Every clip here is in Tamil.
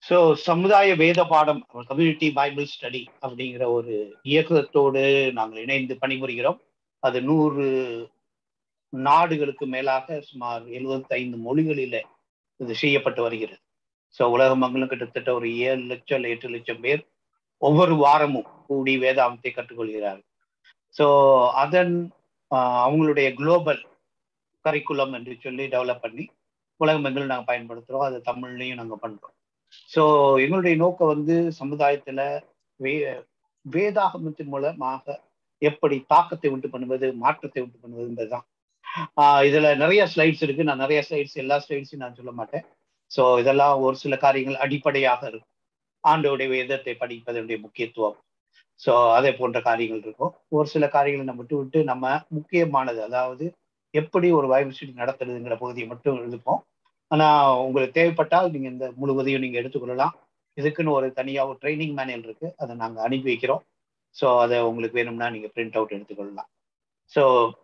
ஸோ சமுதாய வேத பாடம் கம்யூனிட்டி பைபிள் ஸ்டடி அப்படிங்கிற ஒரு இயக்கத்தோடு நாங்கள் இணைந்து பணிபுரிகிறோம் அது நூறு நாடுகளுக்கு மேலாக சுமார் எழுபத்தைந்து மொழிகளில இது செய்யப்பட்டு வருகிறது ஸோ உலக மக்களும் கிட்டத்தட்ட ஒரு ஏழு லட்சம் இல்லை எட்டு லட்சம் பேர் ஒவ்வொரு வாரமும் கூடி வேதாந்தத்தை கற்றுக்கொள்கிறார்கள் ஸோ அதன் அவங்களுடைய குளோபல் கரிக்குலம் என்று சொல்லி டெவலப் பண்ணி உலகம் எங்களும் நாங்கள் பயன்படுத்துகிறோம் அது தமிழ்லையும் நாங்கள் பண்ணுறோம் ஸோ எங்களுடைய நோக்கம் வந்து சமுதாயத்தில் வே வேதாகமத்தின் மூலமாக எப்படி தாக்கத்தை உண்டு பண்ணுவது மாற்றத்தை உண்டு பண்ணுவது என்பதுதான் இதுல நிறைய ஸ்லைட்ஸ் இருக்கு நான் நிறைய ஸ்லைட்ஸ் எல்லா ஸ்லைட்ஸையும் நான் சொல்ல மாட்டேன் ஸோ இதெல்லாம் ஒரு சில காரியங்கள் அடிப்படையாக இருக்கும் ஆண்டோடைய வேதத்தை படிப்பதனுடைய முக்கியத்துவம் ஸோ அதே போன்ற காரியங்கள் இருக்கும் ஒரு சில காரியங்களை நம்ம விட்டு விட்டு நம்ம முக்கியமானது அதாவது எப்படி ஒரு பைபிள் ஸ்டடி நடத்துறதுங்கிற பகுதியை மட்டும் எழுதுப்போம் ஆனால் உங்களுக்கு தேவைப்பட்டால் நீங்கள் இந்த முழுவதையும் நீங்கள் எடுத்துக்கொள்ளலாம் இதுக்குன்னு ஒரு தனியாக ஒரு ட்ரைனிங் மேனுவல் இருக்கு அதை நாங்கள் அனுப்பி வைக்கிறோம் ஸோ அதை உங்களுக்கு வேணும்னா நீங்கள் பிரிண்ட் அவுட் எடுத்துக்கொள்ளலாம் ஸோ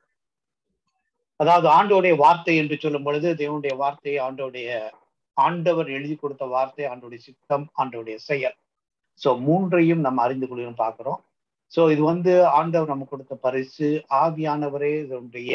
அதாவது ஆண்டோடைய வார்த்தை என்று சொல்லும் பொழுது தேவனுடைய வார்த்தை ஆண்டோடைய ஆண்டவர் எழுதி கொடுத்த வார்த்தை ஆண்டோடைய சித்தம் ஆண்டோடைய செயல் ஸோ மூன்றையும் நம்ம அறிந்து கொள்ளணும் பார்க்குறோம் ஸோ இது வந்து ஆண்டவர் நம்ம கொடுத்த பரிசு ஆவியானவரே இதனுடைய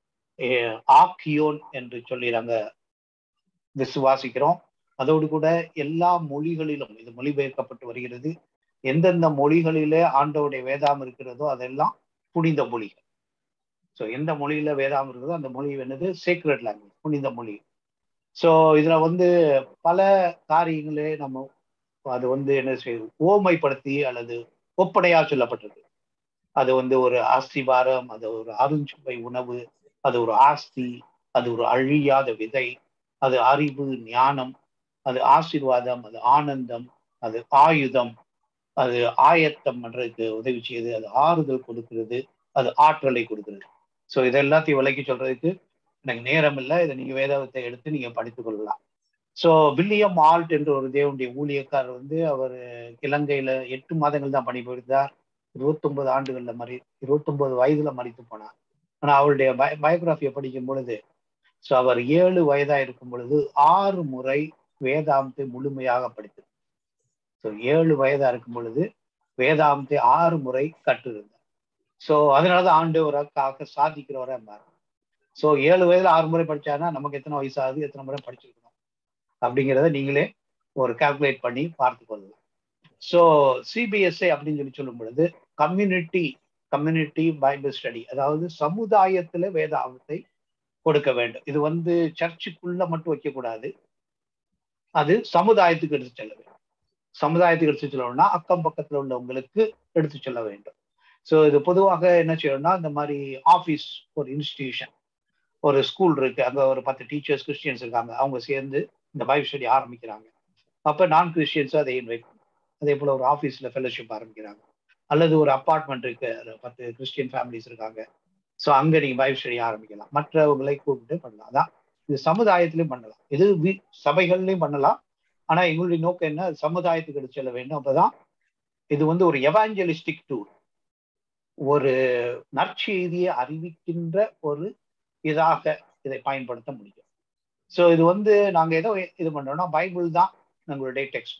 ஆக்கியோன் என்று சொல்லி நாங்கள் விசுவாசிக்கிறோம் அதோடு கூட எல்லா மொழிகளிலும் இது மொழிபெயர்க்கப்பட்டு வருகிறது எந்தெந்த மொழிகளிலே ஆண்டவுடைய வேதாம் இருக்கிறதோ அதெல்லாம் புனித மொழிகள் ஸோ எந்த மொழியில வேதாம் இருக்குதோ அந்த மொழி என்னது சீக்ரெட் லாங்குவேஜ் புனித மொழி ஸோ இதுல வந்து பல காரியங்களே நம்ம அது வந்து என்ன செய்யுது ஓமைப்படுத்தி அல்லது ஒப்படையா சொல்லப்பட்டிருக்கு அது வந்து ஒரு ஆஸ்திவாரம் அது ஒரு அருஞ்சுவை உணவு அது ஒரு ஆஸ்தி அது ஒரு அழியாத விதை அது அறிவு ஞானம் அது ஆசீர்வாதம் அது ஆனந்தம் அது ஆயுதம் அது ஆயத்தம் பண்றதுக்கு உதவி செய்யுது அது ஆறுதல் கொடுக்கிறது அது ஆற்றலை கொடுக்கிறது ஸோ இது எல்லாத்தையும் விலைக்கு சொல்றதுக்கு எனக்கு நேரம் இல்லை இதை நீங்க வேதத்தை எடுத்து நீங்க படித்துக் கொள்ளலாம் ஸோ வில்லியம் ஆல்ட் என்ற ஒரு தேவனுடைய ஊழியக்காரர் வந்து அவர் இலங்கையில எட்டு மாதங்கள் தான் பணிபுரிந்தார் இருபத்தொன்பது ஆண்டுகள்ல மறி இருபத்தொன்பது வயதுல மறித்து போனார் ஆனா அவருடைய பய பயோகிராஃபியை படிக்கும் பொழுது ஸோ அவர் ஏழு வயதா இருக்கும் பொழுது ஆறு முறை வேதாந்தத்தை முழுமையாக படித்தது ஸோ ஏழு வயதா இருக்கும் பொழுது வேதாந்தத்தை ஆறு முறை கற்றிருந்தார் ஸோ அதனாலதான் ஆண்டவராக சாதிக்கிறவரா இருந்தார் ஸோ ஏழு வயதுல ஆறு முறை படிச்சாருன்னா நமக்கு எத்தனை வயசு ஆகுது எத்தனை முறை படிச்சிருக்கணும் அப்படிங்கிறத நீங்களே ஒரு கால்குலேட் பண்ணி பார்த்து கொள்ளலாம் ஸோ சிபிஎஸ்ஐ அப்படின்னு சொல்லி சொல்லும் பொழுது கம்யூனிட்டி கம்யூனிட்டி பைபிள் ஸ்டடி அதாவது சமுதாயத்துல வேதாந்தத்தை கொடுக்க வேண்டும் இது வந்து சர்ச்சுக்குள்ள மட்டும் வைக்கக்கூடாது அது சமுதாயத்துக்கு எடுத்து செல்ல வேண்டும் சமுதாயத்துக்கு எடுத்து செல்லணும்னா அக்கம் பக்கத்துல உள்ளவங்களுக்கு எடுத்து செல்ல வேண்டும் ஸோ இது பொதுவாக என்ன செய்யணும்னா இந்த மாதிரி ஆஃபீஸ் ஒரு இன்ஸ்டிடியூஷன் ஒரு ஸ்கூல் இருக்கு அங்கே ஒரு பத்து டீச்சர்ஸ் கிறிஸ்டியன்ஸ் இருக்காங்க அவங்க சேர்ந்து இந்த பைபிள் ஸ்டடி ஆரம்பிக்கிறாங்க அப்போ நான் கிறிஸ்டியன்ஸும் அதை இன்வைட் பண்ணும் அதே போல் ஒரு ஆஃபீஸில் ஃபெலோஷிப் ஆரம்பிக்கிறாங்க அல்லது ஒரு அப்பார்ட்மெண்ட் இருக்கு பத்து கிறிஸ்டியன் ஃபேமிலிஸ் இருக்காங்க ஸோ அங்கே நீங்கள் பைபிள் ஸ்டடி ஆரம்பிக்கலாம் மற்றவங்களை கூப்பிட்டு பண்ணலாம் அதான் இது சமுதாயத்திலையும் பண்ணலாம் இது வி சபைகள்லையும் பண்ணலாம் ஆனால் எங்களுடைய நோக்கம் என்ன சமுதாயத்துக்கு எடுத்து செல்ல வேண்டும் அப்போதான் இது வந்து ஒரு எவாஞ்சலிஸ்டிக் டூர் ஒரு நற்செய்தியை அறிவிக்கின்ற ஒரு இதாக இதை பயன்படுத்த முடியும் ஸோ இது வந்து நாங்கள் எதோ இது பண்ணுறோம்னா பைபிள் தான் எங்களுடைய டெக்ஸ்ட்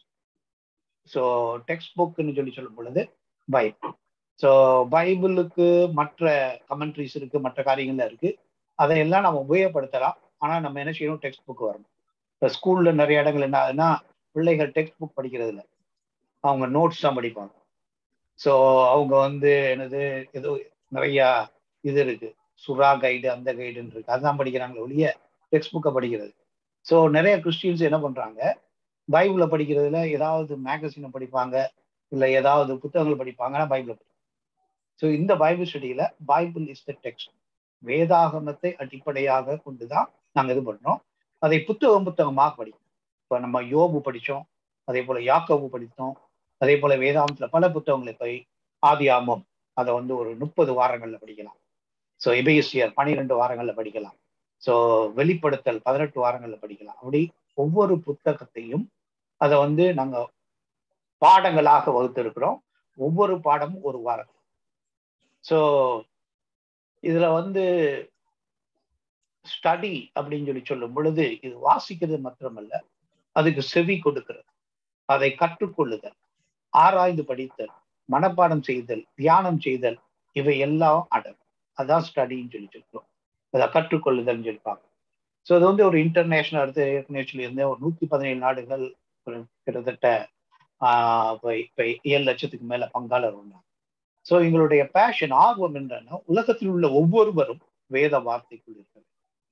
ஸோ டெக்ஸ்ட் புக்னு சொல்லி சொல்லும் பொழுது பைபிள் ஸோ பைபிளுக்கு மற்ற கமெண்ட்ரிஸ் இருக்கு மற்ற காரியங்கள்ல இருக்கு அதையெல்லாம் நம்ம உபயோகப்படுத்தலாம் ஆனால் நம்ம என்ன செய்யணும் டெக்ஸ்ட் புக் வரணும் இப்போ ஸ்கூல்ல நிறைய இடங்கள் என்ன ஆகுதுன்னா பிள்ளைகள் டெக்ஸ்ட் புக் படிக்கிறது இல்லை அவங்க நோட்ஸ் தான் படிப்பாங்க ஸோ அவங்க வந்து என்னது ஏதோ நிறைய இது இருக்கு சுறா கைடு அந்த கைடுன்னு இருக்கு அதுதான் படிக்கிறாங்களே ஒழிய டெக்ஸ்ட் புக்கை படிக்கிறது ஸோ நிறைய கிறிஸ்டியன்ஸ் என்ன பண்றாங்க பைபிளை படிக்கிறதுல ஏதாவது மேகசினை படிப்பாங்க இல்லை ஏதாவது புத்தகங்கள் படிப்பாங்கன்னா பைபிளை படிப்பாங்க ஸோ இந்த பைபிள் ஸ்டடியில பைபிள் இஸ் த டெக்ஸ்ட் வேதாகமத்தை அடிப்படையாக கொண்டுதான் நாங்கள் இது பண்றோம் அதை புத்தகம் புத்தகமாக படிக்கணும் இப்போ நம்ம யோபு படித்தோம் அதே போல யாக்கோபு படித்தோம் அதே போல வேதாந்தத்துல பல புத்தகங்களை போய் ஆதி ஆமம் அதை வந்து ஒரு முப்பது வாரங்கள்ல படிக்கலாம் ஸோ எபேசியர் பன்னிரெண்டு வாரங்கள்ல படிக்கலாம் ஸோ வெளிப்படுத்தல் பதினெட்டு வாரங்கள்ல படிக்கலாம் அப்படி ஒவ்வொரு புத்தகத்தையும் அதை வந்து நாங்க பாடங்களாக வகுத்திருக்கிறோம் ஒவ்வொரு பாடமும் ஒரு வாரம் ஸோ இதுல வந்து ஸ்டடி அப்படின்னு சொல்லி சொல்லும் பொழுது இது வாசிக்கிறது மாத்திரமல்ல அதுக்கு செவி கொடுக்கிறது அதை கற்றுக்கொள்ளுதல் ஆராய்ந்து படித்தல் மனப்பாடம் செய்தல் தியானம் செய்தல் இவை எல்லாம் அடங்கும் அதான் ஸ்டடின்னு சொல்லி சொல்றோம் அதை கற்றுக்கொள்ளுதல்னு சொல்லிப்பாங்க ஸோ அது வந்து ஒரு இன்டர்நேஷனல் அடுத்து ஏற்கனவே சொல்லியிருந்தேன் ஒரு நூத்தி பதினேழு நாடுகள் கிட்டத்தட்ட இப்போ ஏழு லட்சத்துக்கு மேல பங்காளர் உண்டாங்க ஸோ எங்களுடைய பேஷன் ஆர்வம் என்னன்னா உலகத்தில் உள்ள ஒவ்வொருவரும் வேத வார்த்தைக்குள் இருக்கிறது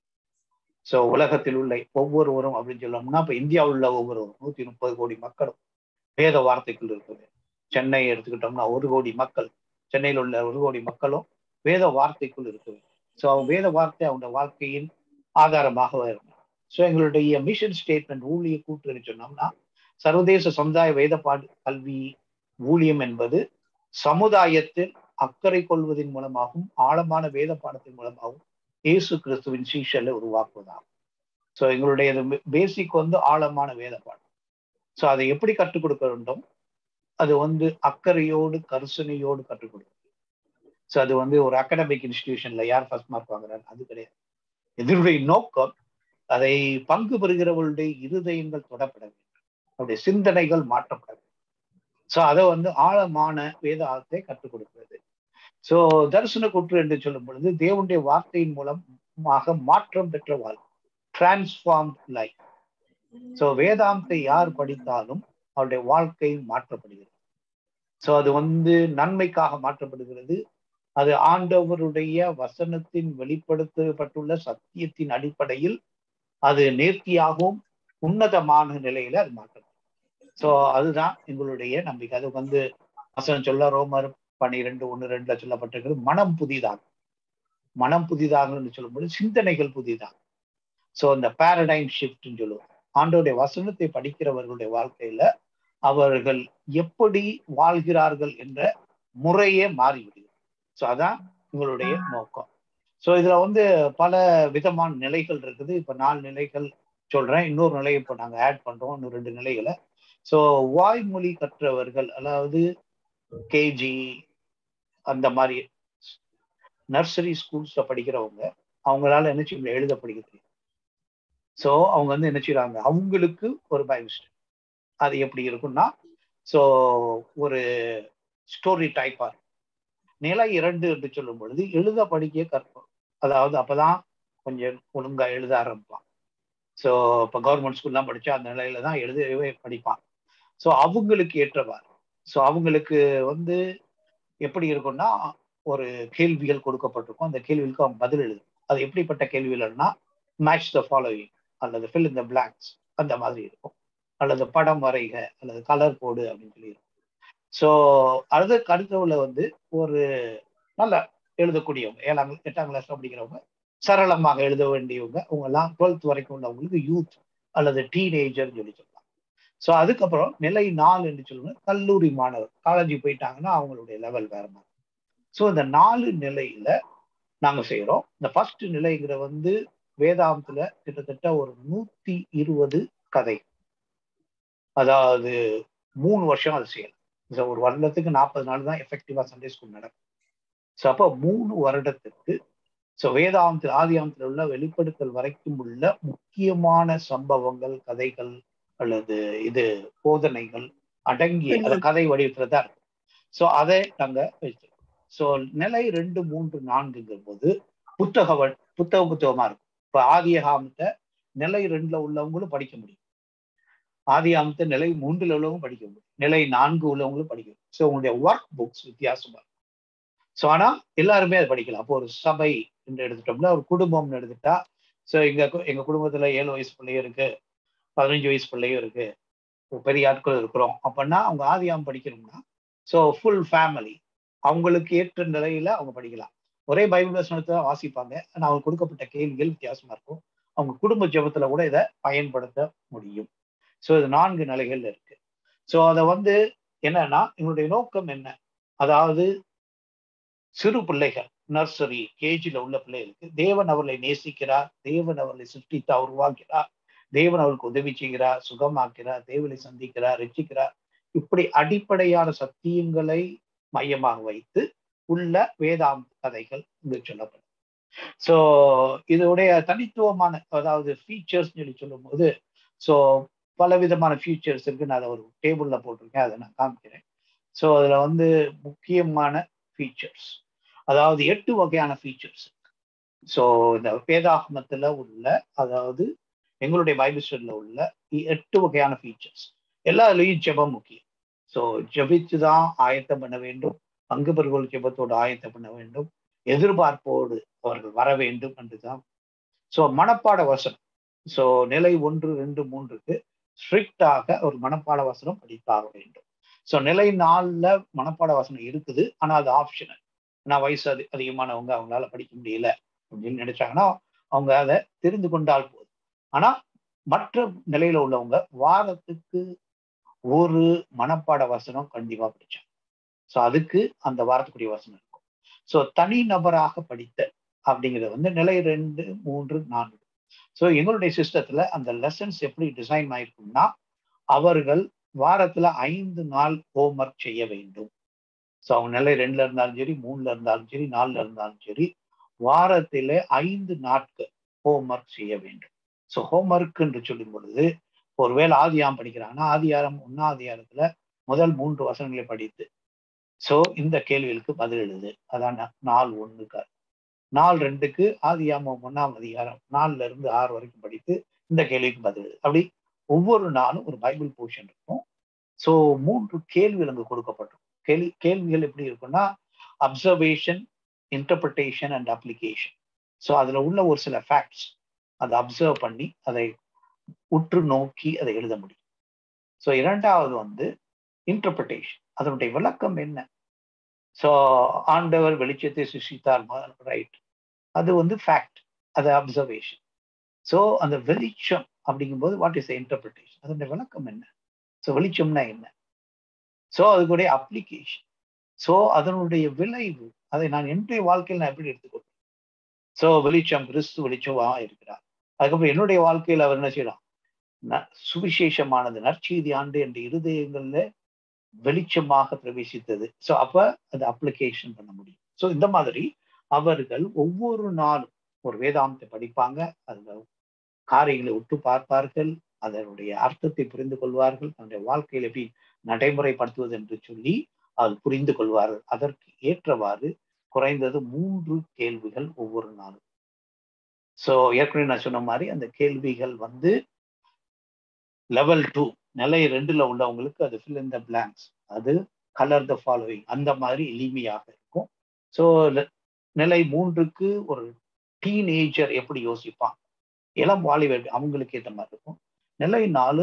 ஸோ உலகத்தில் உள்ள ஒவ்வொருவரும் அப்படின்னு சொல்லணும்னா இப்போ இந்தியாவில் உள்ள ஒவ்வொருவரும் நூத்தி முப்பது கோடி மக்களும் வேத வார்த்தைக்குள் இருக்குது சென்னை எடுத்துக்கிட்டோம்னா ஒரு கோடி மக்கள் சென்னையில் உள்ள ஒரு கோடி மக்களும் வேத வார்த்தைக்குள் இருக்குது ஸோ அவங்க வேத வார்த்தை அவங்க வாழ்க்கையின் ஆதாரமாக இருக்கும் ஸோ எங்களுடைய மிஷன் ஸ்டேட்மெண்ட் ஊழிய கூட்டுன்னு சொன்னோம்னா சர்வதேச சமுதாய வேதப்பாடு கல்வி ஊழியம் என்பது சமுதாயத்தில் அக்கறை கொள்வதன் மூலமாகவும் ஆழமான வேத பாடத்தின் மூலமாகவும் இயேசு கிறிஸ்துவின் சீஷலை உருவாக்குவதாகும் ஸோ எங்களுடைய பேசிக் வந்து ஆழமான வேத பாடம் ஸோ அதை எப்படி கற்றுக் கொடுக்க வேண்டும் அது வந்து அக்கறையோடு கருசனையோடு கற்றுக் கொடுக்கும் ஸோ அது வந்து ஒரு அகடமிக் இன்ஸ்டிடியூஷன்ல யார் ஃபர்ஸ்ட் மார்க் வாங்குறாங்க அது கிடையாது இதனுடைய நோக்கம் அதை பங்கு பெறுகிறவர்களுடைய இருதயங்கள் தொடப்பட வேண்டும் அவருடைய சிந்தனைகள் மாற்றப்பட வேண்டும் ஸோ அதை வந்து ஆழமான வேதாகத்தை கற்றுக் கொடுக்கிறது ஸோ தரிசன குற்று என்று சொல்லும் பொழுது தேவனுடைய வார்த்தையின் மூலமாக மாற்றம் பெற்ற வாழ்க்கை டிரான்ஸ்ஃபார்ம் லைஃப் ஸோ வேதாந்தை யார் படித்தாலும் அவருடைய வாழ்க்கை மாற்றப்படுகிறது ஸோ அது வந்து நன்மைக்காக மாற்றப்படுகிறது அது ஆண்டவருடைய வசனத்தின் வெளிப்படுத்தப்பட்டுள்ள சத்தியத்தின் அடிப்படையில் அது நேர்த்தியாகவும் உன்னதமான நிலையில அது மாற்றப்படும் ஸோ அதுதான் எங்களுடைய நம்பிக்கை அது வந்து வசனம் சொல்ல ரோமர் பனிரெண்டு ஒன்று ரெண்டுல சொல்லப்பட்டிருக்கிறது மனம் புதிதாக மனம் புதிதாக சொல்லும்போது சிந்தனைகள் புதிதாக ஸோ இந்த பேரடைம் ஷிஃப்ட்னு சொல்லுவோம் ஆண்டோடைய வசனத்தை படிக்கிறவர்களுடைய வாழ்க்கையில அவர்கள் எப்படி வாழ்கிறார்கள் என்ற முறையே மாறிவிடுகிறது ஸோ அதான் உங்களுடைய நோக்கம் ஸோ இதுல வந்து பல விதமான நிலைகள் இருக்குது இப்ப நாலு நிலைகள் சொல்றேன் இன்னொரு நிலையை இப்போ நாங்கள் ஆட் பண்றோம் இன்னும் ரெண்டு நிலைகளை ஸோ வாய்மொழி கற்றவர்கள் அதாவது கேஜி அந்த மாதிரி நர்சரி ஸ்கூல்ஸ்ல படிக்கிறவங்க அவங்களால என்ன செய்ய எழுத படிக்க தெரியும் ஸோ அவங்க வந்து என்ன செய்யறாங்க அவங்களுக்கு ஒரு பைபிள் ஸ்டடி அது எப்படி இருக்கும்னா ஸோ ஒரு ஸ்டோரி டைப்பா இருக்கும் நிலை இரண்டு என்று சொல்லும் பொழுது எழுத படிக்க கற்போம் அதாவது அப்பதான் கொஞ்சம் ஒழுங்கா எழுத ஆரம்பிப்பான் ஸோ இப்போ கவர்மெண்ட் ஸ்கூல்லாம் படிச்சா அந்த நிலையில தான் எழுதவே படிப்பான் ஸோ அவங்களுக்கு ஏற்றவாறு ஸோ அவங்களுக்கு வந்து எப்படி இருக்கும்னா ஒரு கேள்விகள் கொடுக்கப்பட்டிருக்கும் அந்த கேள்விகளுக்கு அவன் பதில் எழுது அது எப்படிப்பட்ட கேள்விகள்னா மேட்ச் த ஃபாலோயிங் அல்லது ஃபில் இந்த பிளாங்க்ஸ் அந்த மாதிரி இருக்கும் அல்லது படம் வரைக அல்லது கலர் போடு அப்படின்னு சொல்லி இருக்கும் ஸோ அதுக்கு அடுத்தவுல வந்து ஒரு நல்ல எழுதக்கூடியவங்க ஏழாம் எட்டாம் கிளாஸ்ல படிக்கிறவங்க சரளமாக எழுத வேண்டியவங்க அவங்க எல்லாம் டுவெல்த் வரைக்கும் உள்ளவங்களுக்கு யூத் அல்லது டீனேஜர்னு சொல்லி சொல்லலாம் ஸோ அதுக்கப்புறம் நிலை நாலு என்று சொல்லுங்க கல்லூரி மாணவர் காலேஜ் போயிட்டாங்கன்னா அவங்களுடைய லெவல் வேற மாதிரி ஸோ இந்த நாலு நிலையில நாங்க செய்யறோம் இந்த ஃபர்ஸ்ட் நிலைங்கிற வந்து வேதாந்தத்துல கிட்டத்தட்ட ஒரு நூத்தி இருபது கதை அதாவது மூணு வருஷம் அது செய்யலாம் ஒரு வருடத்துக்கு நாற்பது நாள் தான் எஃபெக்டிவா சண்டே ஸ்கூல் நடக்கும் ஸோ அப்போ மூணு வருடத்துக்கு ஸோ வேதாந்தத்தில் ஆதியாமத்தில் உள்ள வெளிப்படுத்தல் வரைக்கும் உள்ள முக்கியமான சம்பவங்கள் கதைகள் அல்லது இது போதனைகள் அடங்கிய அந்த கதை வடிவத்துல தான் இருக்கும் ஸோ அதை நாங்க வச்சிருக்கோம் ஸோ நிலை ரெண்டு மூன்று நான்குங்கிற போது புத்தக புத்தக புத்தகமா இருக்கும் இப்போ ஆதியகாமத்தை நிலை ரெண்டுல உள்ளவங்களும் படிக்க முடியும் ஆதியாமத்தை நிலை மூன்றுல உள்ளவங்க படிக்க முடியும் நிலை நான்கு உள்ளவங்களும் படிக்க முடியும் ஸோ உங்களுடைய ஒர்க் புக்ஸ் வித்தியாசமா இருக்கும் ஸோ ஆனா எல்லாருமே அதை படிக்கலாம் அப்போ ஒரு சபை என்று எடுத்துட்டோம்னா ஒரு குடும்பம்னு எடுத்துட்டா ஸோ எங்க எங்க குடும்பத்துல ஏழு வயசு பிள்ளையும் இருக்கு பதினஞ்சு வயசு பிள்ளையும் இருக்கு பெரிய ஆட்கள் இருக்கிறோம் அப்படின்னா அவங்க ஆதியாம் படிக்கணும்னா ஸோ ஃபுல் ஃபேமிலி அவங்களுக்கு ஏற்ற நிலையில அவங்க படிக்கலாம் ஒரே பைபிள் வசனத்தை தான் வாசிப்பாங்க ஆனால் அவங்க கொடுக்கப்பட்ட கேள்விகள் வித்தியாசமா இருக்கும் அவங்க குடும்ப ஜபத்துல கூட இதை பயன்படுத்த முடியும் ஸோ இது நான்கு நிலைகள் இருக்கு ஸோ அதை வந்து என்னன்னா எங்களுடைய நோக்கம் என்ன அதாவது சிறு பிள்ளைகள் நர்சரி கேஜில உள்ள பிள்ளைகளுக்கு தேவன் அவர்களை நேசிக்கிறார் தேவன் அவர்களை சிருஷ்டித்தா உருவாக்கிறார் தேவன் அவர்களுக்கு உதவி செய்கிறார் சுகமாக்கிறார் தேவனை சந்திக்கிறார் ரசிக்கிறார் இப்படி அடிப்படையான சத்தியங்களை மையமாக வைத்து உள்ள வேதாந்த கதைகள் இங்கு சொல்லப்படும் ஸோ இதோடைய தனித்துவமான அதாவது ஃபீச்சர்ஸ் சொல்லி சொல்லும் போது ஸோ பல விதமான ஃபீச்சர்ஸ் இருக்கு நான் அதை ஒரு டேபிள்ல போட்டிருக்கேன் அதை நான் காமிக்கிறேன் ஸோ அதுல வந்து முக்கியமான ஃபீச்சர்ஸ் அதாவது எட்டு வகையான ஃபீச்சர்ஸ் ஸோ இந்த வேதாகமத்துல உள்ள அதாவது எங்களுடைய பைபிள் ஸ்டடியில் உள்ள எட்டு வகையான ஃபீச்சர்ஸ் எல்லாத்துலேயும் ஜெபம் முக்கியம் ஸோ ஜெபிச்சு தான் ஆயத்தம் பண்ண வேண்டும் பங்கு பெறுவோர் ஜெபத்தோடு ஆயத்தம் பண்ண வேண்டும் எதிர்பார்ப்போடு அவர்கள் வர வேண்டும் என்றுதான் ஸோ மனப்பாட வசனம் ஸோ நிலை ஒன்று ரெண்டு மூன்றுக்கு ஸ்ட்ரிக்டாக ஒரு மனப்பாட வசனம் படித்தாக வேண்டும் ஸோ நிலை நாலில் மனப்பாட வசனம் இருக்குது ஆனால் அது ஆப்ஷனல் நான் வயசு அது அதிகமானவங்க அவங்களால படிக்க முடியல அப்படின்னு நினைச்சாங்கன்னா அவங்க அதை தெரிந்து கொண்டால் போதும் ஆனா மற்ற நிலையில உள்ளவங்க வாரத்துக்கு ஒரு மனப்பாட வசனம் கண்டிப்பா படிச்சாங்க ஸோ அதுக்கு அந்த வாரத்துக்குரிய வசனம் இருக்கும் ஸோ தனி நபராக படித்த அப்படிங்கிறது வந்து நிலை ரெண்டு மூன்று நான்கு ஸோ எங்களுடைய சிஸ்டத்துல அந்த லெசன்ஸ் எப்படி டிசைன் ஆயிருக்கும்னா அவர்கள் வாரத்துல ஐந்து நாள் ஹோம்ஒர்க் செய்ய வேண்டும் ஸோ அவங்க நிலை ரெண்டுல இருந்தாலும் சரி மூணுல இருந்தாலும் சரி நாலுல இருந்தாலும் சரி வாரத்திலே ஐந்து நாட்கள் ஹோம்ஒர்க் செய்ய வேண்டும் ஸோ ஹோம்ஒர்க் என்று சொல்லும் பொழுது ஒருவேளை ஆதியாம் படிக்கிறாங்கன்னா ஆதியாரம் ஒன்னாம் அதிகாரத்துல முதல் மூன்று வசனங்களை படித்து ஸோ இந்த கேள்விகளுக்கு பதில் எழுது அதான் நாள் ஒண்ணுக்கு நாள் ரெண்டுக்கு ஆதியாமம் ஒன்னாம் அதிகாரம் நாலுல இருந்து ஆறு வரைக்கும் படித்து இந்த கேள்விக்கு பதில் எழுது அப்படி ஒவ்வொரு நாளும் ஒரு பைபிள் போர்ஷன் இருக்கும் ஸோ மூன்று கேள்விகள் அங்கு கொடுக்கப்பட்டிருக்கும் கேள்வி கேள்விகள் எப்படி இருக்குன்னா observation interpretation and application so அதுல உள்ள ஒரு சில ஃபேக்ட்ஸ் அதை அப்சர்வ் பண்ணி அதை உற்று நோக்கி அதை எழுத முடியும் ஸோ இரண்டாவது வந்து இன்டர்பிரிட்டேஷன் அதனுடைய விளக்கம் என்ன ஸோ ஆண்டவர் வெளிச்சத்தை சிருஷ்டித்தார் ரைட் அது வந்து ஃபேக்ட் அது அப்சர்வேஷன் ஸோ அந்த வெளிச்சம் அப்படிங்கும்போது வாட் இஸ் இன்டர்பிரிட்டேஷன் அதனுடைய விளக்கம் என்ன ஸோ வெளிச்சம்னா என்ன ஸோ அதுக்குடைய அப்ளிகேஷன் ஸோ அதனுடைய விளைவு அதை நான் என்னுடைய வாழ்க்கையில் நான் எப்படி எடுத்துக்கொள்வேன் ஸோ வெளிச்சம் கிறிஸ்து வெளிச்சமா இருக்கிறார் அதுக்கப்புறம் என்னுடைய வாழ்க்கையில் அவர் என்ன செய்யலாம் சுவிசேஷமானது நற்செய்தி ஆண்டு என்ற இருதயங்கள்ல வெளிச்சமாக பிரவேசித்தது ஸோ அப்ப அது அப்ளிகேஷன் பண்ண முடியும் ஸோ இந்த மாதிரி அவர்கள் ஒவ்வொரு நாளும் ஒரு வேதாந்தத்தை படிப்பாங்க அதுல காரியங்களை உற்று பார்ப்பார்கள் அதனுடைய அர்த்தத்தை புரிந்து கொள்வார்கள் தன்னுடைய வாழ்க்கையில் எப்படி நடைமுறைப்படுத்துவது என்று சொல்லி அது புரிந்து கொள்வார்கள் அதற்கு ஏற்றவாறு குறைந்தது மூன்று கேள்விகள் ஒவ்வொரு நாளும் ஸோ ஏற்கனவே நான் சொன்ன மாதிரி அந்த கேள்விகள் வந்து லெவல் டூ நிலை ரெண்டுல உள்ளவங்களுக்கு அது ஃபில் இன் த பிளாங்க்ஸ் அது கலர் த ஃபாலோவிங் அந்த மாதிரி எளிமையாக இருக்கும் ஸோ நிலை மூன்றுக்கு ஒரு டீனேஜர் எப்படி யோசிப்பான் இளம் வாலிபர் அவங்களுக்கு ஏற்ற மாதிரி இருக்கும் நிலை நாலு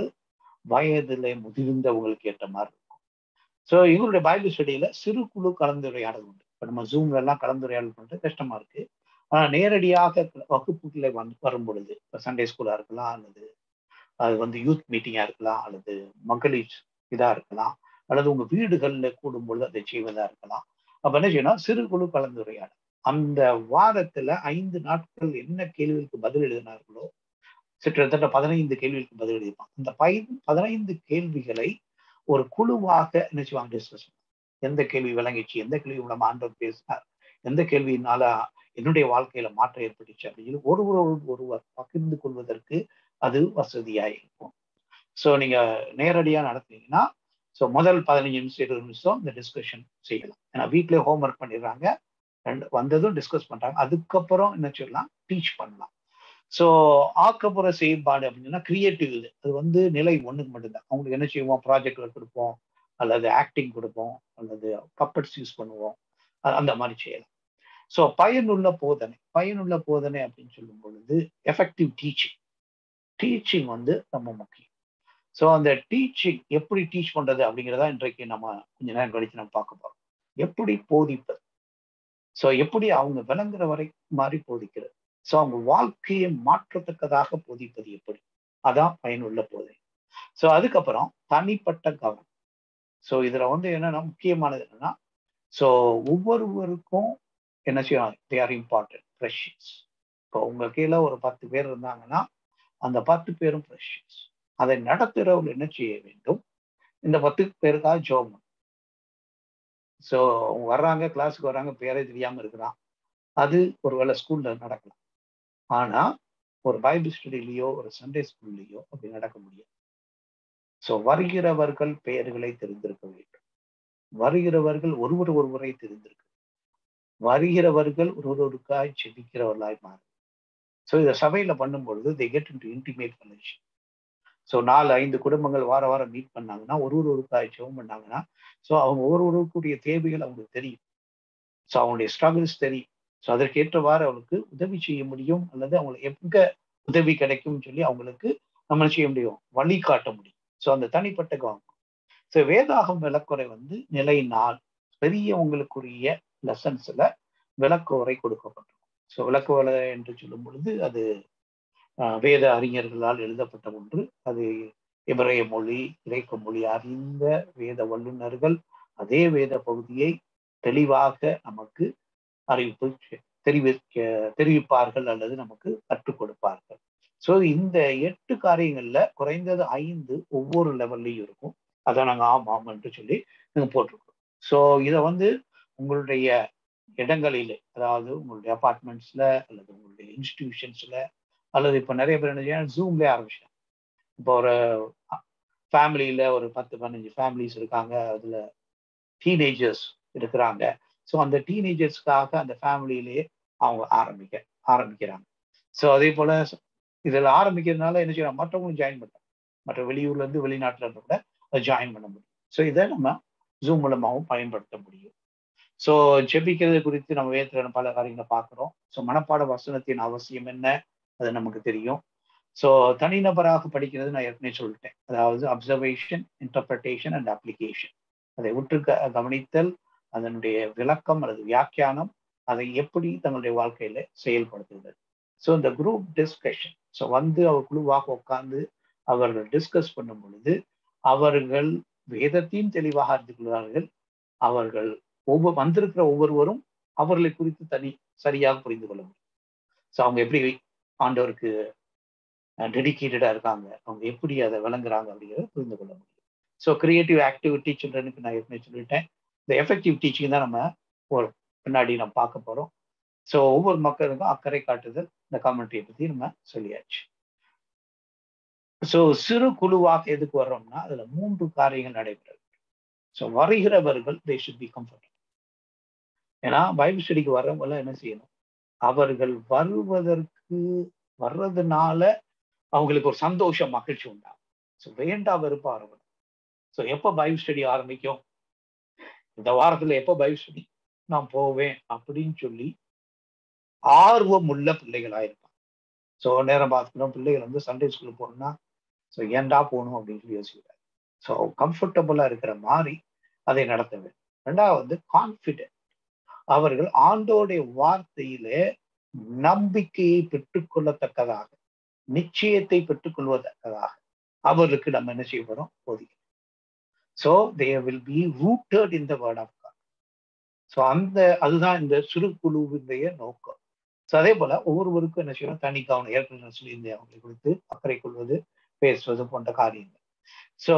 வயதுல முதிர்ந்தவங்களுக்கு ஏற்ற மாதிரி இருக்கும் ஸோ எங்களுடைய பைபிள் ஸ்டடியில சிறு குழு கலந்துரையாடல் உண்டு இப்போ நம்ம ஜூம்ல எல்லாம் கலந்துரையாடல் பண்றது கஷ்டமா இருக்கு ஆனால் நேரடியாக வகுப்புகளை வந்து வரும் பொழுது இப்போ சண்டே ஸ்கூலா இருக்கலாம் அல்லது அது வந்து யூத் மீட்டிங்கா இருக்கலாம் அல்லது மகளிர் இதா இருக்கலாம் அல்லது உங்க வீடுகள்ல கூடும் பொழுது அதை செய்வதா இருக்கலாம் அப்ப என்ன செய்யணும் சிறு குழு கலந்துரையாடல் அந்த வாரத்துல ஐந்து நாட்கள் என்ன கேள்விகளுக்கு பதில் எழுதினார்களோ கிட்டத்தட்ட பதினைந்து கேள்விகளுக்கு பதில் எழுதிப்பாங்க அந்த பை பதினைந்து கேள்விகளை ஒரு குழுவாக என்ன செய்வாங்க டிஸ்கஸ் எந்த கேள்வி விளங்கிச்சு எந்த கேள்வி மூலம் ஆண்டவர் பேசினார் எந்த கேள்வியினால என்னுடைய வாழ்க்கையில மாற்றம் ஏற்பட்டுச்சு அப்படின்னு சொல்லி ஒருவரோடு ஒருவர் பகிர்ந்து கொள்வதற்கு அது வசதியா இருக்கும் ஸோ நீங்க நேரடியா நடத்துனீங்கன்னா ஸோ முதல் பதினஞ்சு நிமிஷம் இருபது நிமிஷம் இந்த டிஸ்கஷன் செய்யலாம் ஏன்னா வீட்லயே ஹோம்ஒர்க் பண்ணிடுறாங்க ரெண்டு வந்ததும் டிஸ்கஸ் பண்றாங்க அதுக்கப்புறம் என்ன சொல்லலாம் டீச் பண்ணலாம் ஸோ ஆக்கப்புற செயல்பாடு அப்படின்னா கிரியேட்டிவ் இது அது வந்து நிலை ஒண்ணுக்கு மட்டும்தான் அவங்களுக்கு என்ன செய்வோம் ப்ராஜெக்ட் ஒர்க் கொடுப்போம் அல்லது ஆக்டிங் கொடுப்போம் அல்லது பப்பட்ஸ் யூஸ் பண்ணுவோம் அந்த மாதிரி செய்யலாம் ஸோ பயனுள்ள போதனை பயனுள்ள போதனை அப்படின்னு சொல்லும் பொழுது எஃபெக்டிவ் டீச்சிங் டீச்சிங் வந்து ரொம்ப முக்கியம் ஸோ அந்த டீச்சிங் எப்படி டீச் பண்றது அப்படிங்கிறதா இன்றைக்கு நம்ம கொஞ்ச நேரம் கழிச்சு நம்ம பார்க்க போறோம் எப்படி போதிப்பது ஸோ எப்படி அவங்க விளங்குற வரை மாதிரி போதிக்கிறது ஸோ அவங்க வாழ்க்கையை மாற்றத்தக்கதாக போதிப்பது எப்படி அதான் பயனுள்ள போதனை ஸோ அதுக்கப்புறம் தனிப்பட்ட கவனம் ஸோ இதுல வந்து என்னன்னா முக்கியமானது என்னன்னா ஸோ ஒவ்வொருவருக்கும் என்ன செய்யணும் தே ஆர் இம்பார்ட்டன்ட் ப்ரெஷியஸ் இப்போ உங்க கீழே ஒரு பத்து பேர் இருந்தாங்கன்னா அந்த பத்து பேரும் ப்ரெஷியஸ் அதை நடத்துகிறவர்கள் என்ன செய்ய வேண்டும் இந்த பத்து பேருக்காக ஜோம் ஸோ வர்றாங்க கிளாஸுக்கு வர்றாங்க பேரே தெரியாம இருக்கிறான் அது ஒருவேளை ஸ்கூல்ல நடக்கலாம் ஆனா ஒரு பைபிள் ஸ்டடிலையோ ஒரு சண்டே ஸ்கூல்லையோ அப்படி நடக்க முடியாது சோ வருகிறவர்கள் பெயர்களை தெரிந்திருக்க வேண்டும் வருகிறவர்கள் ஒருவர் ஒருவரை தெரிந்திருக்க வருகிறவர்கள் ஒருவருக்காய் செபிக்கிறவர்களாய் மாறும் ஸோ இதை சபையில பண்ணும் பொழுது the get into intimate connection so நாலு ஐந்து குடும்பங்கள் வார வாரம் மீட் பண்ணாங்கன்னா ஒரு ஒருவருக்காய் ஜெபம் பண்ணாங்கன்னா ஸோ அவங்க ஒவ்வொருவருக்குரிய தேவைகள் அவங்களுக்கு தெரியும் ஸோ அவங்களுடைய ஸ்ட்ரகிள்ஸ் தெரியும் ஸோ அதற்கேற்றவாறு அவங்களுக்கு உதவி செய்ய முடியும் அல்லது அவங்களுக்கு எங்க உதவி கிடைக்கும்னு சொல்லி அவங்களுக்கு நம்ம செய்ய முடியும் வழி காட்ட முடியும் ஸோ அந்த தனிப்பட்ட கவனம் ஸோ வேதாகம் விளக்குறை வந்து நிலை நாள் பெரியவங்களுக்குரிய லெசன்ஸ்ல விளக்குறை கொடுக்கப்பட்டிருக்கும் ஸோ விளக்குவலை என்று சொல்லும் பொழுது அது வேத அறிஞர்களால் எழுதப்பட்ட ஒன்று அது எபிரேய மொழி கிரேக்க மொழி அறிந்த வேத வல்லுநர்கள் அதே வேத பகுதியை தெளிவாக நமக்கு அறிவிப்பு தெரிவிக்க தெரிவிப்பார்கள் அல்லது நமக்கு கற்றுக் கொடுப்பார்கள் ஸோ இந்த எட்டு காரியங்கள்ல குறைந்தது ஐந்து ஒவ்வொரு லெவல்லையும் இருக்கும் அதை நாங்கள் ஆம் ஆம் என்று சொல்லி நாங்கள் போட்டிருக்கோம் ஸோ இதை வந்து உங்களுடைய இடங்களிலே அதாவது உங்களுடைய அப்பார்ட்மெண்ட்ஸ்ல அல்லது உங்களுடைய இன்ஸ்டிடியூஷன்ஸ்ல அல்லது இப்போ நிறைய பேர் என்ன செய்யணும் ஜூம்லேயே ஆரம்பிச்சிட்டாங்க இப்போ ஒரு ஃபேமிலியில ஒரு பத்து பதினஞ்சு ஃபேமிலிஸ் இருக்காங்க அதுல டீனேஜர்ஸ் இருக்கிறாங்க ஸோ அந்த டீனேஜர்ஸ்க்காக அந்த ஃபேமிலியிலேயே அவங்க ஆரம்பிக்க ஆரம்பிக்கிறாங்க ஸோ அதே போல இதில் ஆரம்பிக்கிறதுனால என்ன செய்யலாம் மற்றவங்களும் ஜாயின் பண்ணுறாங்க மற்ற வெளியூர்ல இருந்து வெளிநாட்டுல இருந்து கூட அதை ஜாயின் பண்ண முடியும் ஸோ இதை நம்ம ஜூம் மூலமாகவும் பயன்படுத்த முடியும் ஸோ ஜெபிக்கிறது குறித்து நம்ம வேத்துல பல காரியங்களை பார்க்குறோம் ஸோ மனப்பாட வசனத்தின் அவசியம் என்ன அது நமக்கு தெரியும் ஸோ தனிநபராக படிக்கிறது நான் ஏற்கனவே சொல்லிட்டேன் அதாவது அப்சர்வேஷன் இன்டர்பிரட்டேஷன் அண்ட் அப்ளிகேஷன் அதை உற்று கவனித்தல் அதனுடைய விளக்கம் அல்லது வியாக்கியானம் அதை எப்படி தங்களுடைய வாழ்க்கையில செயல்படுத்துதல் ஸோ இந்த குரூப் டிஸ்கஷன் ஸோ வந்து அவர் குழுவாக உட்கார்ந்து அவர்கள் டிஸ்கஸ் பண்ணும் பொழுது அவர்கள் வேதத்தையும் தெளிவாக அறிந்து கொள்வார்கள் அவர்கள் ஒவ்வொரு வந்திருக்கிற ஒவ்வொருவரும் அவர்களை குறித்து தனி சரியாக புரிந்து கொள்ள முடியும் ஸோ அவங்க எப்படி ஆண்டவருக்கு டெடிக்கேட்டடா இருக்காங்க அவங்க எப்படி அதை விளங்குறாங்க அப்படிங்கிறத புரிந்து கொள்ள முடியும் ஸோ கிரியேட்டிவ் ஆக்டிவிட்டி சில்ட்ரனுக்கு நான் ஏற்கனவே சொல்லிட்டேன் இந்த எஃபெக்டிவ் டீச்சிங் தான் நம்ம ஒரு பின்னாடி நம்ம பார்க்க போறோம் ஸோ ஒவ்வொரு மக்களுக்கும் அக்கறை காட்டுதல் இந்த கம்யூனிட்டியை பத்தி நம்ம சொல்லியாச்சு ஸோ சிறு குழுவாக எதுக்கு வர்றோம்னா அதுல மூன்று காரியங்கள் நடைபெறுது ஸோ வருகிறவர்கள் தே ஷுட் பி கம்ஃபர்ட் ஏன்னா பைபிள் ஸ்டடிக்கு வர்றவங்க என்ன செய்யணும் அவர்கள் வருவதற்கு வர்றதுனால அவங்களுக்கு ஒரு சந்தோஷம் மகிழ்ச்சி உண்டாகும் ஸோ வேண்டா வெறுப்பா இருக்கணும் ஸோ எப்போ பைபிள் ஸ்டடி ஆரம்பிக்கும் இந்த வாரத்துல எப்போ பைபிள் ஸ்டடி நான் போவேன் அப்படின்னு சொல்லி ஆர்வம் உள்ள பிள்ளைகளா இருப்பாங்க ஸோ நேரம் பார்த்துக்கணும் பிள்ளைகள் வந்து சண்டே ஸ்கூல் போகணும்னா ஸோ ஏன்டா போகணும் அப்படின்னு சொல்லி யோசிக்கிறார் ஸோ கம்ஃபர்டபுளா இருக்கிற மாதிரி அதை நடத்த வேண்டும் ரெண்டாவது கான்பிடென்ட் அவர்கள் ஆண்டோடைய வார்த்தையில நம்பிக்கையை பெற்றுக்கொள்ளத்தக்கதாக நிச்சயத்தை பெற்றுக்கொள்வதற்கதாக அவர்களுக்கு நம்ம என்ன செய்ய போறோம் போதிக்கணும் so they will be rooted in the word of God so அந்த அதுதான் இந்த சிறு குழுவினுடைய நோக்கம் ஸோ அதே போல ஒவ்வொருவருக்கும் என்ன செய்யணும் தனி கவனம் ஏற்கனவே சொல்லியிருந்தேன் அவங்களை குறித்து அக்கறை கொள்வது பேசுவது போன்ற காரியங்கள் ஸோ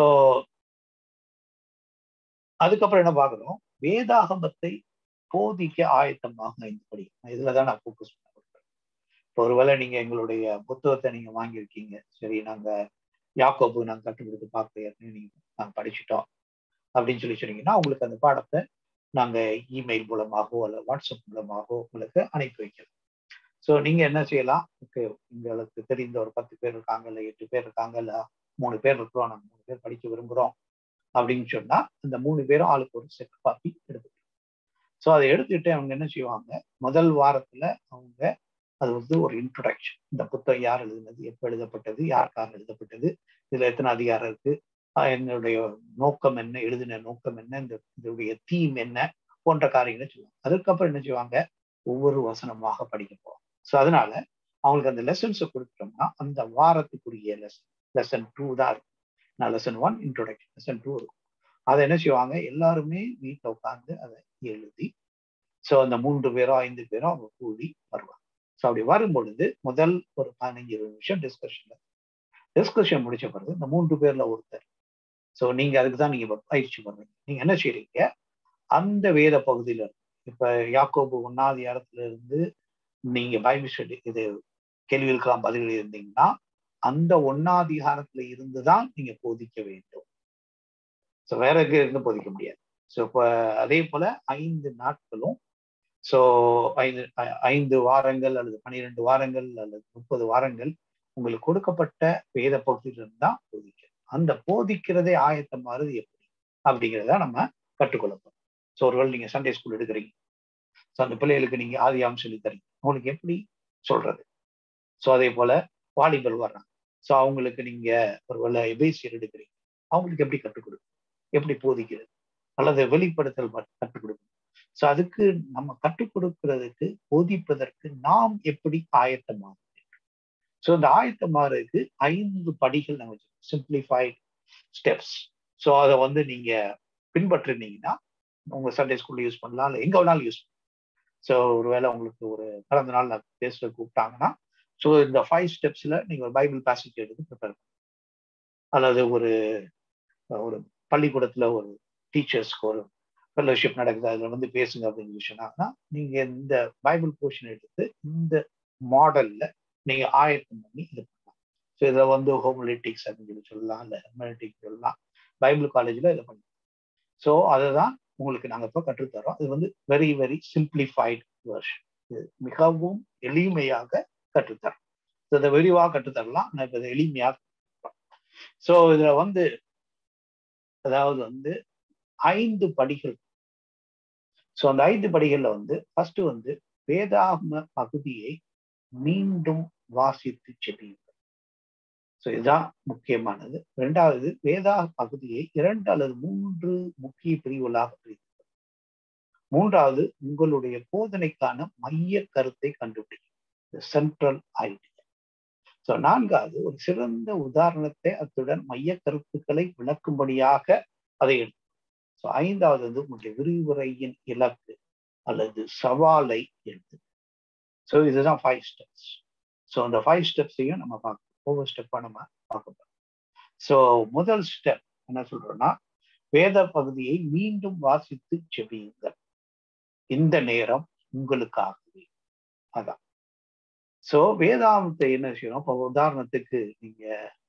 அதுக்கப்புறம் என்ன பார்க்கணும் வேதாகமத்தை போதிக்க ஆயத்தமாக ஐந்து படி இதுலதான் நான் ஃபோக்கஸ் பண்ண இப்போ ஒருவேளை நீங்க எங்களுடைய புத்தகத்தை நீங்க வாங்கியிருக்கீங்க சரி நாங்க யாக்கோபு நாங்க கற்றுக் கொடுத்து பார்க்க ஏற்கனவே நீங்க நாங்க படிச்சுட்டோம் அப்படின்னு சொல்லி சொன்னீங்கன்னா உங்களுக்கு அந்த பாடத்தை நாங்க இமெயில் மூலமாகவோ அல்ல வாட்ஸ்அப் மூலமாகவோ உங்களுக்கு அனுப்பி வைக்கலாம் ஸோ நீங்க என்ன செய்யலாம் ஓகே உங்களுக்கு தெரிந்த ஒரு பத்து பேர் இருக்காங்க இல்லை எட்டு பேர் இருக்காங்க இல்ல மூணு பேர் இருக்கிறோம் நாங்கள் மூணு பேர் படிக்க விரும்புகிறோம் அப்படின்னு சொன்னா அந்த மூணு பேரும் ஆளுக்கு ஒரு செட் காப்பி எடுத்துக்கலாம் ஸோ அதை எடுத்துக்கிட்டு அவங்க என்ன செய்வாங்க முதல் வாரத்துல அவங்க அது வந்து ஒரு இன்ட்ரொடக்ஷன் இந்த புத்தகம் யார் எழுதினது எப்போ எழுதப்பட்டது யாருக்காக எழுதப்பட்டது இதுல எத்தனை அதிகாரம் இருக்கு என்னுடைய நோக்கம் என்ன எழுதின நோக்கம் என்ன இந்த இதனுடைய தீம் என்ன போன்ற காரியங்களை சொல்லுவாங்க அதுக்கப்புறம் என்ன செய்வாங்க ஒவ்வொரு வசனமாக படிக்க போவாங்க ஸோ அதனால அவங்களுக்கு அந்த லெசன்ஸை கொடுத்துட்டோம்னா அந்த வாரத்துக்குரிய லெசன் லெசன் டூ தான் இருக்கும் நான் lesson one introduction lesson two இருக்கும் அதை என்ன செய்வாங்க எல்லாருமே வீட்டில் உட்காந்து அதை எழுதி ஸோ அந்த மூன்று பேரோ ஐந்து பேரோ அவங்க கூடி வருவாங்க ஸோ அப்படி வரும் பொழுது முதல் ஒரு பதினஞ்சு இருபது நிமிஷம் டிஸ்கஷன்ல டிஸ்கஷன் முடிச்ச பிறகு இந்த மூன்று பேர்ல ஒருத்தர் ஸோ நீங்க அதுக்கு தான் நீங்க பயிற்சி பண்ணுறீங்க நீங்க என்ன செய்றீங்க அந்த வேத பகுதியில இப்ப யாக்கோபு ஒன்னாவது இடத்துல இருந்து நீங்க பைபிள் ஸ்டடி இது கேள்விகளுக்கெல்லாம் பதில் இருந்தீங்கன்னா அந்த ஒன்னாதிகாரத்துல இருந்துதான் நீங்க போதிக்க வேண்டும் ஸோ வேற எங்க இருந்து போதிக்க முடியாது ஸோ இப்போ அதே போல ஐந்து நாட்களும் ஸோ ஐந்து ஐந்து வாரங்கள் அல்லது பன்னிரெண்டு வாரங்கள் அல்லது முப்பது வாரங்கள் உங்களுக்கு கொடுக்கப்பட்ட வேத பகுதியிலிருந்து தான் போதிக்கணும் அந்த போதிக்கிறதே ஆயத்தம் மாறுது எப்படி அப்படிங்கிறத நம்ம கற்றுக்கொள்ளப்போம் ஸோ ஒருவேளை நீங்க சண்டே ஸ்கூல் எடுக்கிறீங்க ஸோ அந்த பிள்ளைகளுக்கு நீங்க ஆதியாம் சொல்லி தரீங்க உங்களுக்கு எப்படி சொல்றது ஸோ அதே போல வாலிபல் வர்றாங்க ஸோ அவங்களுக்கு நீங்க ஒருவேளை எபேசியர் எடுக்கிறீங்க அவங்களுக்கு எப்படி கற்றுக் கொடுக்கும் எப்படி போதிக்கிறது அல்லது வெளிப்படுத்தல் கற்றுக் கொடுக்கணும் ஸோ அதுக்கு நம்ம கற்றுக் கொடுக்கிறதுக்கு போதிப்பதற்கு நாம் எப்படி ஆயத்தமாக ஸோ இந்த ஆயத்தமாறதுக்கு ஐந்து படிகள் நம்ம சிம்பிளிஃபைட் ஸ்டெப்ஸ் ஸோ அதை வந்து நீங்க பின்பற்றினீங்கன்னா உங்க சண்டே ஸ்கூல்ல யூஸ் பண்ணலாம் இல்லை எங்க வேணாலும் யூஸ் பண்ணலாம் ஸோ ஒருவேளை உங்களுக்கு ஒரு பிறந்த நாள் நான் பேசுறது கூப்பிட்டாங்கன்னா ஸோ இந்த ஃபைவ் ஸ்டெப்ஸ்ல நீங்க ஒரு பைபிள் பேசேஜ் எடுத்து ப்ரிப்பேர் அல்லது ஒரு ஒரு பள்ளிக்கூடத்துல ஒரு டீச்சர்ஸ்க்கு ஒரு ஃபெல்லோஷிப் நடக்குது அதில் வந்து பேசுங்க அப்படின்னு சொன்னாங்கன்னா நீங்க இந்த பைபிள் போர்ஷன் எடுத்து இந்த மாடல்ல நீங்க ஆயத்தம் பண்ணி இது பண்ணலாம் ஸோ இதை வந்து ஹோமலிட்டிக்ஸ் அப்படின்னு சொல்லி சொல்லலாம் இல்லை ஹெர்மலிட்டிக்ஸ் சொல்லலாம் பைபிள் காலேஜில் இதை பண்ணலாம் ஸோ அதை தான் உங்களுக்கு நாங்கள் இப்போ கற்றுத்தரோம் இது வந்து வெரி வெரி சிம்பிளிஃபைட் வேர்ஷன் இது மிகவும் எளிமையாக கற்றுத்தரோம் ஸோ இதை விரிவாக கற்றுத்தரலாம் நான் இப்போ இதை எளிமையாக ஸோ இதில் வந்து அதாவது வந்து ஐந்து படிகள் ஸோ அந்த ஐந்து படிகள்ல வந்து ஃபர்ஸ்ட் வந்து வேதாகம பகுதியை மீண்டும் வாசித்து செபியுங்கள் ஸோ இதுதான் முக்கியமானது இரண்டாவது வேதா பகுதியை இரண்டு அல்லது மூன்று முக்கிய பிரிவுகளாக பிரித்து மூன்றாவது உங்களுடைய போதனைக்கான மைய கருத்தை கண்டுபிடிக்கும் சென்ட்ரல் ஐடியா ஸோ நான்காவது ஒரு சிறந்த உதாரணத்தை அத்துடன் மைய கருத்துக்களை விளக்கும்படியாக அதை எடுத்து ஸோ ஐந்தாவது வந்து உங்களுடைய விரிவுரையின் இலக்கு அல்லது சவாலை எடுத்து ஸோ இதுதான் ஃபைவ் ஸ்டெப்ஸ் ஸோ அந்த ஃபைவ் ஸ்டெப்ஸையும் நம்ம பார்க்கணும் ஒவ்வொரு ஸ்டெப்பாக நம்ம பார்க்க போகிறோம் ஸோ முதல் ஸ்டெப் என்ன சொல்றோம்னா வேத பகுதியை மீண்டும் வாசித்து செபியுங்கள் இந்த நேரம் உங்களுக்காகவே அதான் ஸோ வேதாந்தத்தை என்ன செய்யணும் இப்போ உதாரணத்துக்கு நீங்க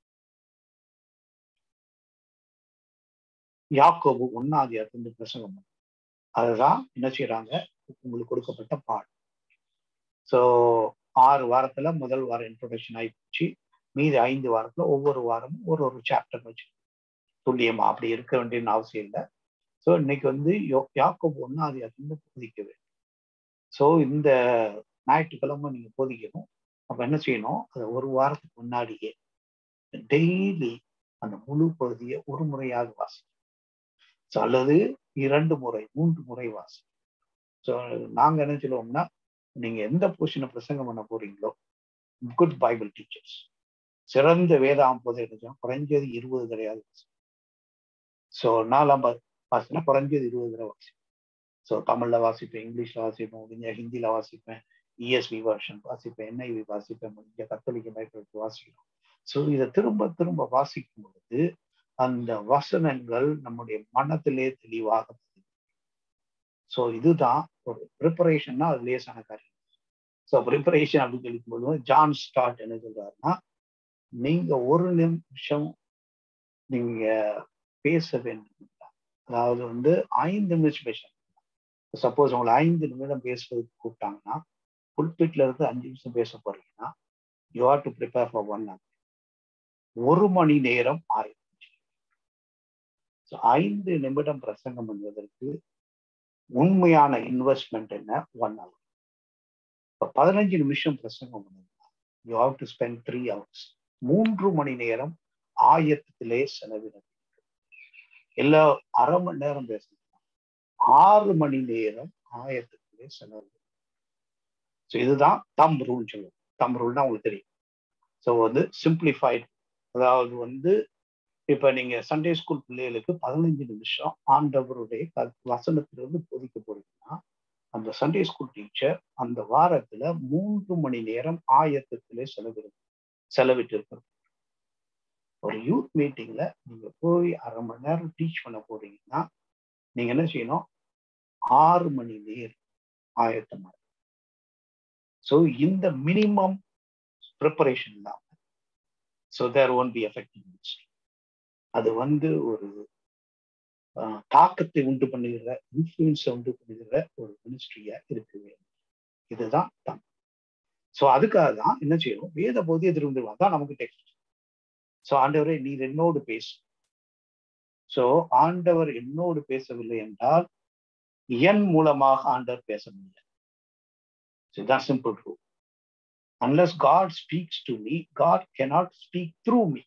யாக்கோபு ஒன்னாவது இருந்து பிரசங்கம் பண்ணும் அதுதான் என்ன செய்யறாங்க உங்களுக்கு கொடுக்கப்பட்ட பாடம் ஸோ ஆறு வாரத்துல முதல் வாரம் இன்ட்ரோடக்ஷன் ஆகி போச்சு மீதி ஐந்து வாரத்துல ஒவ்வொரு வாரமும் ஒரு ஒரு சாப்டர் வச்சு துல்லியமா அப்படி இருக்க வேண்டிய அவசியம் இல்லை ஸோ இன்னைக்கு வந்து யாக்கோபு ஒன்னாவது இருந்து போதிக்க வேண்டும் ஸோ இந்த ஞாயிற்றுக்கிழமை நீங்க போதிக்கணும் அப்ப என்ன செய்யணும் அதை ஒரு வாரத்துக்கு முன்னாடியே டெய்லி அந்த முழு பகுதியை ஒரு முறையாக வாசி ஸோ அல்லது இரண்டு முறை மூன்று முறை வாசி ஸோ நாங்க என்ன சொல்லுவோம்னா நீங்க எந்த போர்ஷனை பிரசங்கம் பண்ண போறீங்களோ குட் பைபிள் டீச்சர்ஸ் சிறந்த வேதாம் போது என்ன குறைஞ்சது இருபது கிடையாது ஸோ நாலாம் வாசினா குறைஞ்சது இருபது தடவை வாசிப்பேன் ஸோ தமிழ்ல வாசிப்பேன் இங்கிலீஷ்ல வாசிப்பேன் முடிஞ்ச ஹிந்தியில வாசிப்பேன் இஎஸ்வி வருஷன் வாசிப்பேன் என்ஐவி வாசிப்பேன் முடிஞ்ச கத்தோலிக்க பைபிள் வாசிக்கணும் ஸோ இதை திரும்ப திரும்ப வாசிக்கும் பொழுது அந்த வசனங்கள் நம்முடைய மனத்திலே தெளிவாக ஸோ இதுதான் ஒரு ப்ரிப்பரேஷன்னா அது லேசான காரியம் ஸோ ப்ரிப்பரேஷன் அப்படின்னு சொல்லிக்கும் போது ஜான் ஸ்டார்ட் என்ன சொல்றாருன்னா நீங்க ஒரு நிமிஷம் நீங்க பேச வேண்டும் அதாவது வந்து ஐந்து நிமிஷம் பேசணும் சப்போஸ் உங்களை ஐந்து நிமிடம் பேசுறதுக்கு கூப்பிட்டாங்கன்னா புல்பிட்ல இருந்து அஞ்சு நிமிஷம் பேச போறீங்கன்னா you are to prepare for one hour ஒரு மணி நேரம் ஆயிரம் ஐந்து நிமிடம் பிரசங்கம் பண்ணுவதற்கு உண்மையான இன்வெஸ்ட்மெண்ட் என்ன ஒன் ஹவர் இப்போ பதினஞ்சு நிமிஷம் பிரசங்கம் பண்ணுங்கன்னா you have to spend three hours மூன்று மணி நேரம் ஆயத்தத்திலே செலவிட எல்லா அரை மணி நேரம் பேசணும் ஆறு மணி நேரம் ஆயத்தத்திலே செலவு ஸோ இதுதான் தம் ரூல் சொல்லுவோம் தம் ரூல்னா உங்களுக்கு தெரியும் ஸோ வந்து சிம்பிளிஃபைடு அதாவது வந்து இப்ப நீங்க சண்டே ஸ்கூல் பிள்ளைகளுக்கு பதினைஞ்சு நிமிஷம் ஆண்டவருடைய வசனத்திலிருந்து போதிக்க போறீங்கன்னா அந்த சண்டே ஸ்கூல் டீச்சர் அந்த வாரத்துல மூன்று மணி நேரம் ஆயத்தத்திலே செலவிடு செலவிட்டு இருக்கிறோம் ஒரு யூத் மீட்டிங்ல நீங்க போய் அரை மணி நேரம் டீச் பண்ண போறீங்கன்னா நீங்க என்ன செய்யணும் ஆறு மணி நேரம் ஆயத்தமா ஸோ இந்த மினிமம் ப்ரிப்பரேஷன் இல்லாம so there one be effective ministry அது வந்து ஒரு தாக்கத்தை உண்டு பண்ணுகிற இன்ஃபுளுன்ஸை உண்டு பண்ணுகிற ஒரு மினிஸ்ட்ரியா இருக்கு இதுதான் தான் ஸோ அதுக்காக தான் என்ன செய்யணும் வேத போதிய திரும்ப தான் நமக்கு டெக்ஸ்ட் ஸோ ஆண்டவரே நீர் என்னோடு பேசு ஸோ ஆண்டவர் என்னோடு பேசவில்லை என்றால் என் மூலமாக ஆண்டவர் பேச முடியாது இதுதான் simple true unless God speaks to me God cannot speak through me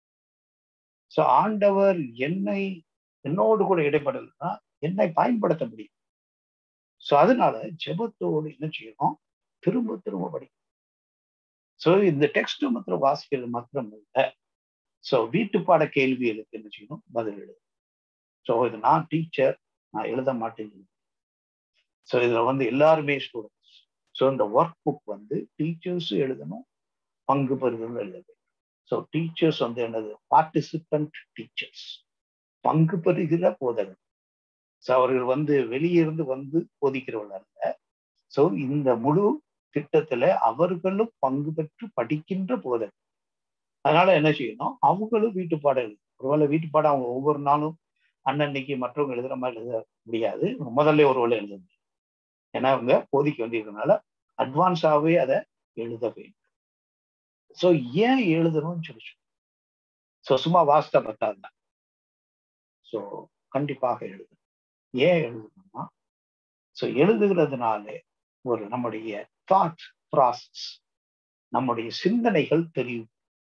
so ஆண்டவர் என்னை என்னோடு கூட இடைப்படலைன்னா என்னை பயன்படுத்த முடியும் ஸோ அதனால ஜெபத்தோடு என்ன செய்யணும் திரும்ப திரும்ப படிக்கும் ஸோ இந்த டெக்ஸ்ட் மாத்திரம் வாசிக்கிறது மாத்திரம் இல்லை ஸோ வீட்டு பாட கேள்விகளுக்கு என்ன செய்யணும் பதில் எழுது ஸோ இது நான் டீச்சர் நான் எழுத மாட்டேன் ஸோ இதுல வந்து எல்லாருமே ஸ்டூடெண்ட்ஸ் ஸோ இந்த ஒர்க் புக் வந்து டீச்சர்ஸும் எழுதணும் பங்கு பெறுதலும் எழுத வேண்டும் ஸோ டீச்சர்ஸ் வந்து என்னது பார்ட்டிசிபென்ட் டீச்சர்ஸ் பங்கு பெறுகிற போதகர் ஸோ அவர்கள் வந்து வெளியிருந்து வந்து போதிக்கிறவர்கள் அல்ல ஸோ இந்த முழு திட்டத்துல அவர்களும் பங்கு பெற்று படிக்கின்ற போதகர் அதனால என்ன செய்யணும் அவங்களும் வீட்டு பாடம் எழுது ஒருவேளை வீட்டு பாடம் அவங்க ஒவ்வொரு நாளும் அன்னன்னைக்கு மற்றவங்க எழுதுற மாதிரி எழுத முடியாது முதல்ல ஒரு வேலை எழுத முடியும் ஏன்னா அவங்க போதிக்க வேண்டியதுனால அட்வான்ஸாவே அதை எழுத வேண்டும் ஸோ ஏன் எழுதணும்னு சொல்லி ஸோ சும்மா வாஸ்தா பத்தாது ஸோ கண்டிப்பாக எழுதணும் ஏன் எழுதணும்னா ஸோ எழுதுகிறதுனாலே ஒரு நம்முடைய தாட் ப்ராசஸ் நம்முடைய சிந்தனைகள் தெரியும்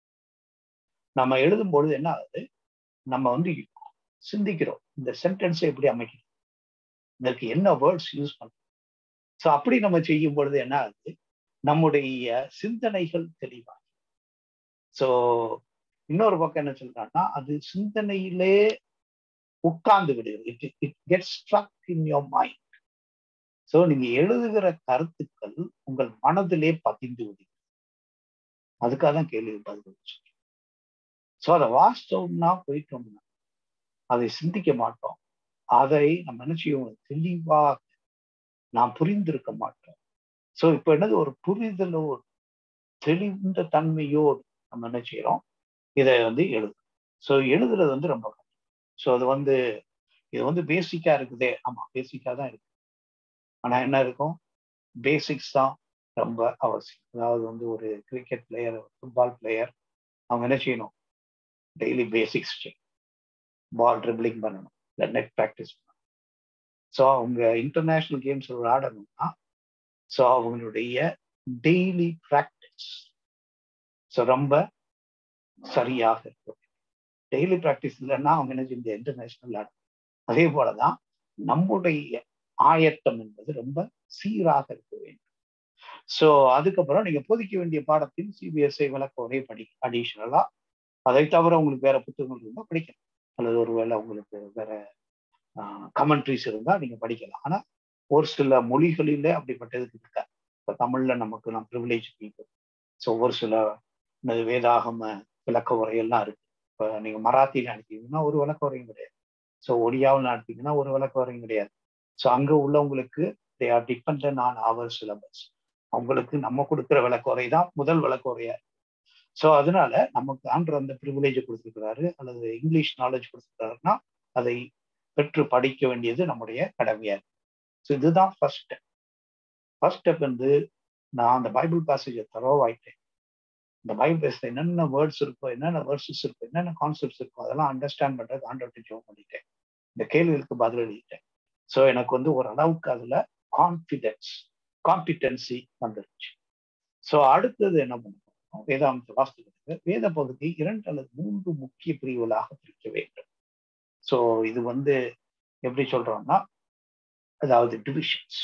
நம்ம எழுதும் பொழுது என்ன ஆகுது நம்ம வந்து சிந்திக்கிறோம் இந்த சென்டென்ஸை எப்படி அமைக்கணும் இதற்கு என்ன வேர்ட்ஸ் யூஸ் பண்ணணும் ஸோ அப்படி நம்ம செய்யும் பொழுது என்ன ஆகுது நம்முடைய சிந்தனைகள் தெளிவாக ஸோ இன்னொரு பக்கம் என்ன சொல்றாங்கன்னா அது சிந்தனையிலே உட்கார்ந்து விடுகிறது it it get struck in your mind so நீங்க எழுதுகிற கருத்துக்கள் உங்கள் மனதிலே பதிந்து விடுகிறது அதுக்காக தான் கேள்வி பதில் ஸோ அதை வாஸ்தவம்னா போயிட்டோம்னா அதை சிந்திக்க மாட்டோம் அதை நம்ம என்ன செய்வோம் தெளிவாக நாம் புரிந்திருக்க மாட்டோம் ஸோ இப்போ என்னது ஒரு புரிதலோடு தெளிந்த தன்மையோடு நம்ம என்ன செய்யறோம் இதை வந்து எழுது ஸோ எழுதுறது வந்து ரொம்ப கஷ்டம் ஸோ அது வந்து இது வந்து பேசிக்கா இருக்குதே ஆமா பேசிக்கா தான் இருக்கு ஆனா என்ன இருக்கும் பேசிக்ஸ் தான் ரொம்ப அவசியம் அதாவது வந்து ஒரு கிரிக்கெட் பிளேயர் ஃபுட்பால் பிளேயர் அவங்க என்ன செய்யணும் டெய்லி பேசிக்ஸ் செய்யணும் பால் ட்ரிபிளிங் பண்ணணும் இல்லை நெட் ப்ராக்டிஸ் பண்ணணும் ஸோ அவங்க இன்டர்நேஷ்னல் கேம்ஸ் விளையாடணும்னா ஸோ அவங்களுடைய டெய்லி ப்ராக்டிஸ் ஸோ ரொம்ப சரியாக இருக்கும் டெய்லி ப்ராக்டிஸ் இல்லைன்னா அவங்க என்ன செஞ்ச இன்டர்நேஷ்னல் விளையாடும் அதே போலதான் நம்முடைய ஆயத்தம் என்பது ரொம்ப சீராக இருக்க வேண்டும் ஸோ அதுக்கப்புறம் நீங்க போதிக்க வேண்டிய பாடத்தில் சிபிஎஸ்ஐ விளக்க ஒரே படி அடிஷ்னலா அதை தவிர உங்களுக்கு வேற புத்தகங்கள் இருந்தால் படிக்கலாம் அல்லது ஒருவேளை உங்களுக்கு வேற கமெண்ட்ரிஸ் இருந்தால் நீங்க படிக்கலாம் ஆனா ஒரு சில மொழிகளிலே அப்படிப்பட்டதுக்கு இருக்கா இப்போ தமிழ்ல நமக்கு நான் ப்ரிவிலேஜ் பீப்புள் ஸோ ஒரு சில வேதாகம விளக்க உரையெல்லாம் இருக்கு இப்போ நீங்க மராத்தியில் அனுப்பிங்கன்னா ஒரு விளக்க உரையும் கிடையாது ஸோ ஒடியாவில் அனுப்பிங்கன்னா ஒரு விளக்க உரையும் கிடையாது ஸோ அங்க உள்ளவங்களுக்கு they are depend on our syllabus அவங்களுக்கு நம்ம கொடுக்குற விளக்குறை தான் முதல் விளக்குறையா ஸோ அதனால நமக்கு ஆண்டர் அந்த ப்ரிவிலேஜை கொடுத்துருக்கிறாரு அல்லது இங்கிலீஷ் நாலேஜ் கொடுத்துருக்காருன்னா அதை பெற்று படிக்க வேண்டியது நம்முடைய கடமையா இருக்கு ஸோ இதுதான் ஃபர்ஸ்ட் ஸ்டெப் ஃபர்ஸ்ட் ஸ்டெப் வந்து நான் அந்த பைபிள் பேசேஜை தரோவாயிட்டேன் இந்த பைபிள் பேஸ்ல என்னென்ன வேர்ட்ஸ் இருக்கோ என்னென்ன வேர்ட்ஸஸ் இருக்கோ என்னென்ன கான்செப்ட்ஸ் இருக்கோ அதெல்லாம் அண்டர்ஸ்டாண்ட் பண்றது ஆண்டவர்கிட்ட ஜோம் பண்ணிட்டேன் இந்த கேள்விகளுக்கு பதில் எழுதிட்டேன் ஸோ எனக்கு வந்து ஒரு அளவுக்கு அதுல கான்ஃபிடென்ஸ் காம்பிடென்சி வந்துருச்சு ஸோ அடுத்தது என்ன பண்ணணும் வேதாந்த வாஸ்துவத்துக்கு வேத பகுதி இரண்டு அல்லது மூன்று முக்கிய பிரிவுகளாக பிரிக்க வேண்டும் ஸோ இது வந்து எப்படி சொல்றோம்னா அதாவது டிவிஷன்ஸ்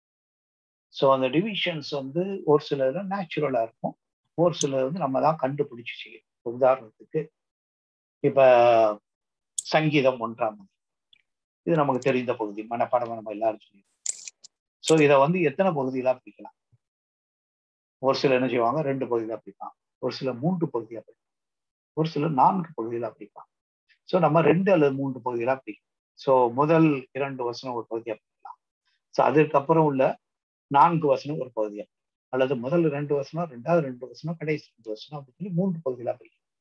ஸோ அந்த டிவிஷன்ஸ் வந்து ஒரு சில நேச்சுரலா இருக்கும் ஒரு சிலர் வந்து நம்ம தான் கண்டுபிடிச்சு செய்யும் உதாரணத்துக்கு இப்ப சங்கீதம் ஒன்றாம் இது நமக்கு தெரிந்த பகுதி மனப்பாடம் நம்ம எல்லாரும் சொல்லியிருக்கோம் ஸோ இதை வந்து எத்தனை பகுதியிலா பிரிக்கலாம் ஒரு சிலர் என்ன செய்வாங்க ரெண்டு பகுதியில பிரிப்பாங்க ஒரு சில மூன்று பகுதியா பிரிப்பாங்க ஒரு சிலர் நான்கு பகுதியில பிரிப்பாங்க ஸோ நம்ம ரெண்டு அல்லது மூன்று பகுதியிலா பிரிக்கலாம் ஸோ முதல் இரண்டு வசனம் ஒரு பகுதியா பிரிக்கலாம் ஸோ அதுக்கப்புறம் உள்ள நான்கு வசனம் ஒரு பகுதியா அல்லது முதல் ரெண்டு வசனம் ரெண்டாவது ரெண்டு வசனம் கடைசி ரெண்டு வசனம் அப்படின்னு சொல்லி மூன்று பகுதியிலா பிரிக்கும்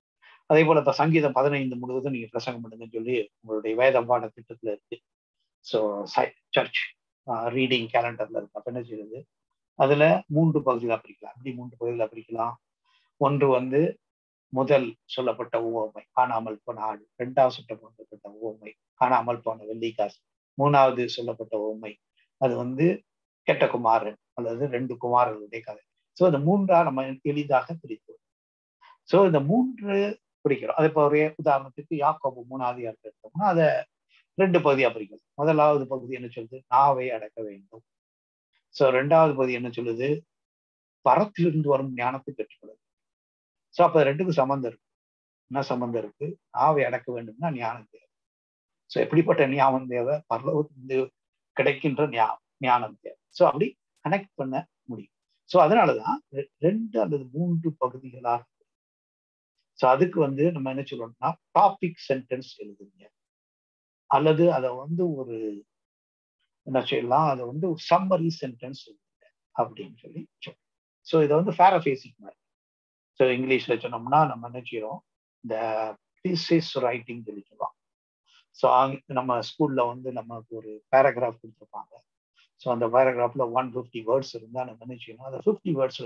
அதே போல இப்ப சங்கீதம் பதினைந்து முழுவதும் நீங்க பிரசங்கம் பண்ணுங்கன்னு சொல்லி உங்களுடைய வேத பாட திட்டத்துல இருக்கு ஸோ சர்ச் ரீடிங் கேலண்டர்ல இருக்கு அப்ப என்ன செய்யுது அதுல மூன்று பகுதிகளா பிரிக்கலாம் அப்படி மூன்று பகுதிகளா பிரிக்கலாம் ஒன்று வந்து முதல் சொல்லப்பட்ட உவமை காணாமல் போன ஆடு இரண்டாவது சொல்லப்பட்ட உவமை காணாமல் போன வெள்ளிக்காசு மூணாவது சொல்லப்பட்ட உவமை அது வந்து கெட்ட குமாரன் அல்லது ரெண்டு குமாரர்களுடைய கதை ஸோ இந்த மூன்றா நம்ம எளிதாக பிரித்தோம் ஸோ இந்த மூன்று பிரிக்கிறோம் அது இப்போ ஒரே உதாரணத்துக்கு யாக்கோபு மூணாவது இடத்துல எடுத்தோம்னா அதை ரெண்டு பகுதியா பிரிக்கலாம் முதலாவது பகுதி என்ன சொல்லுது நாவை அடக்க வேண்டும் ஸோ ரெண்டாவது பகுதி என்ன சொல்லுது பரத்திலிருந்து வரும் ஞானத்தை பெற்றுக்கொள்ள ஸோ அப்போ ரெண்டுக்கும் சம்மந்தம் இருக்கு என்ன சம்மந்தம் இருக்கு நாவை அடக்க வேண்டும்னா ஞானம் தேவை ஸோ எப்படிப்பட்ட ஞானம் தேவை பரலோகத்திலிருந்து கிடைக்கின்ற ஞா ஞானம் தேவை ஸோ அப்படி கனெக்ட் பண்ண முடியும் ஸோ அதனாலதான் ரெண்டு அல்லது மூன்று பகுதிகளாக ஸோ அதுக்கு வந்து நம்ம என்ன சொல்லணும்னா டாபிக் சென்டென்ஸ் எழுதுங்க அல்லது அதை வந்து ஒரு என்ன செய்யலாம் அதை வந்து ஒரு சம்மரி சென்டென்ஸ் எழுதுங்க அப்படின்னு சொல்லி சொல்லுவோம் ஸோ இதை வந்து ஃபேரஃபேசிக் மாதிரி ஸோ இங்கிலீஷ்ல சொன்னோம்னா நம்ம என்ன செய்யறோம் இந்த தீசிஸ் ரைட்டிங் சொல்லி சொல்லுவோம் ஸோ நம்ம ஸ்கூல்ல வந்து நமக்கு ஒரு பேராகிராஃப் கொடுத்துருப்பாங்க ஸோ அந்த பேராகிராஃப்ல ஒன் ஃபிஃப்டி வேர்ட்ஸ் இருந்தால் நம்ம என்ன செய்யணும் அதை ஃபிஃப்டி வேர்ட்ஸ்ல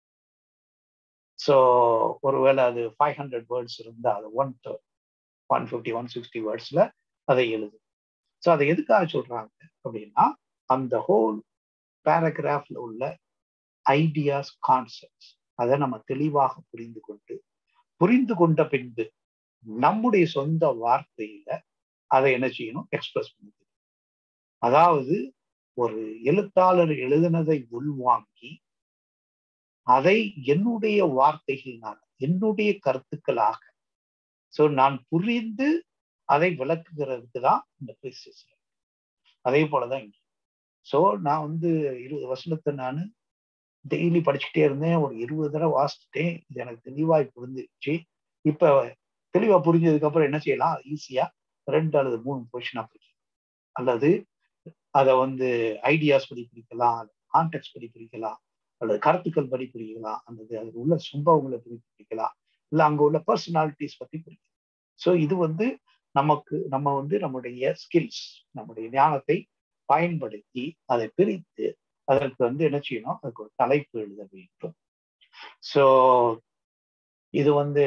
ஸோ ஒருவேளை அது ஃபைவ் ஹண்ட்ரட் வேர்ட்ஸ் இருந்தால் அது one one fifty one sixty வேர்ட்ஸ்ல அதை எழுது ஸோ அதை எதுக்காக சொல்றாங்க அப்படின்னா அந்த ஹோல் பேராகிராஃப்ல உள்ள ஐடியாஸ் கான்செப்ட்ஸ் அதை நம்ம தெளிவாக புரிந்து கொண்டு புரிந்து கொண்ட பின்பு நம்முடைய சொந்த வார்த்தையில அதை என்ன செய்யணும் எக்ஸ்பிரஸ் பண்ண அதாவது ஒரு எழுத்தாளர் எழுதினதை உள்வாங்கி அதை என்னுடைய வார்த்தைகளாக என்னுடைய கருத்துக்களாக ஸோ நான் புரிந்து அதை விளக்குகிறதுக்கு தான் இந்த பிரிசஸ் அதே போலதான் இங்கே ஸோ நான் வந்து இருபது வருஷத்தை நான் டெய்லி படிச்சுட்டே இருந்தேன் ஒரு இருபது தடவை வாசிச்சுட்டேன் இது எனக்கு தெளிவாய் புரிஞ்சிருச்சு இப்ப தெளிவா புரிஞ்சதுக்கு அப்புறம் என்ன செய்யலாம் ஈஸியா ரெண்டு அல்லது மூணு பொசிஷனா பிரிக்கலாம் அல்லது அதை வந்து ஐடியாஸ் படி பிரிக்கலாம் கான்டெக்ட் படி பிரிக்கலாம் அல்லது கருத்துக்கள் படி பிரிக்கலாம் அல்லது அதில் உள்ள சம்பவங்களை படி பிரிக்கலாம் இல்லை அங்க உள்ள பர்சனாலிட்டிஸ் பத்தி பிரிக்கலாம் ஸோ இது வந்து நமக்கு நம்ம வந்து நம்முடைய ஸ்கில்ஸ் நம்முடைய ஞானத்தை பயன்படுத்தி அதை பிரித்து அதற்கு வந்து என்ன செய்யணும் அதுக்கு ஒரு தலைப்பு எழுத வேண்டும் ஸோ இது வந்து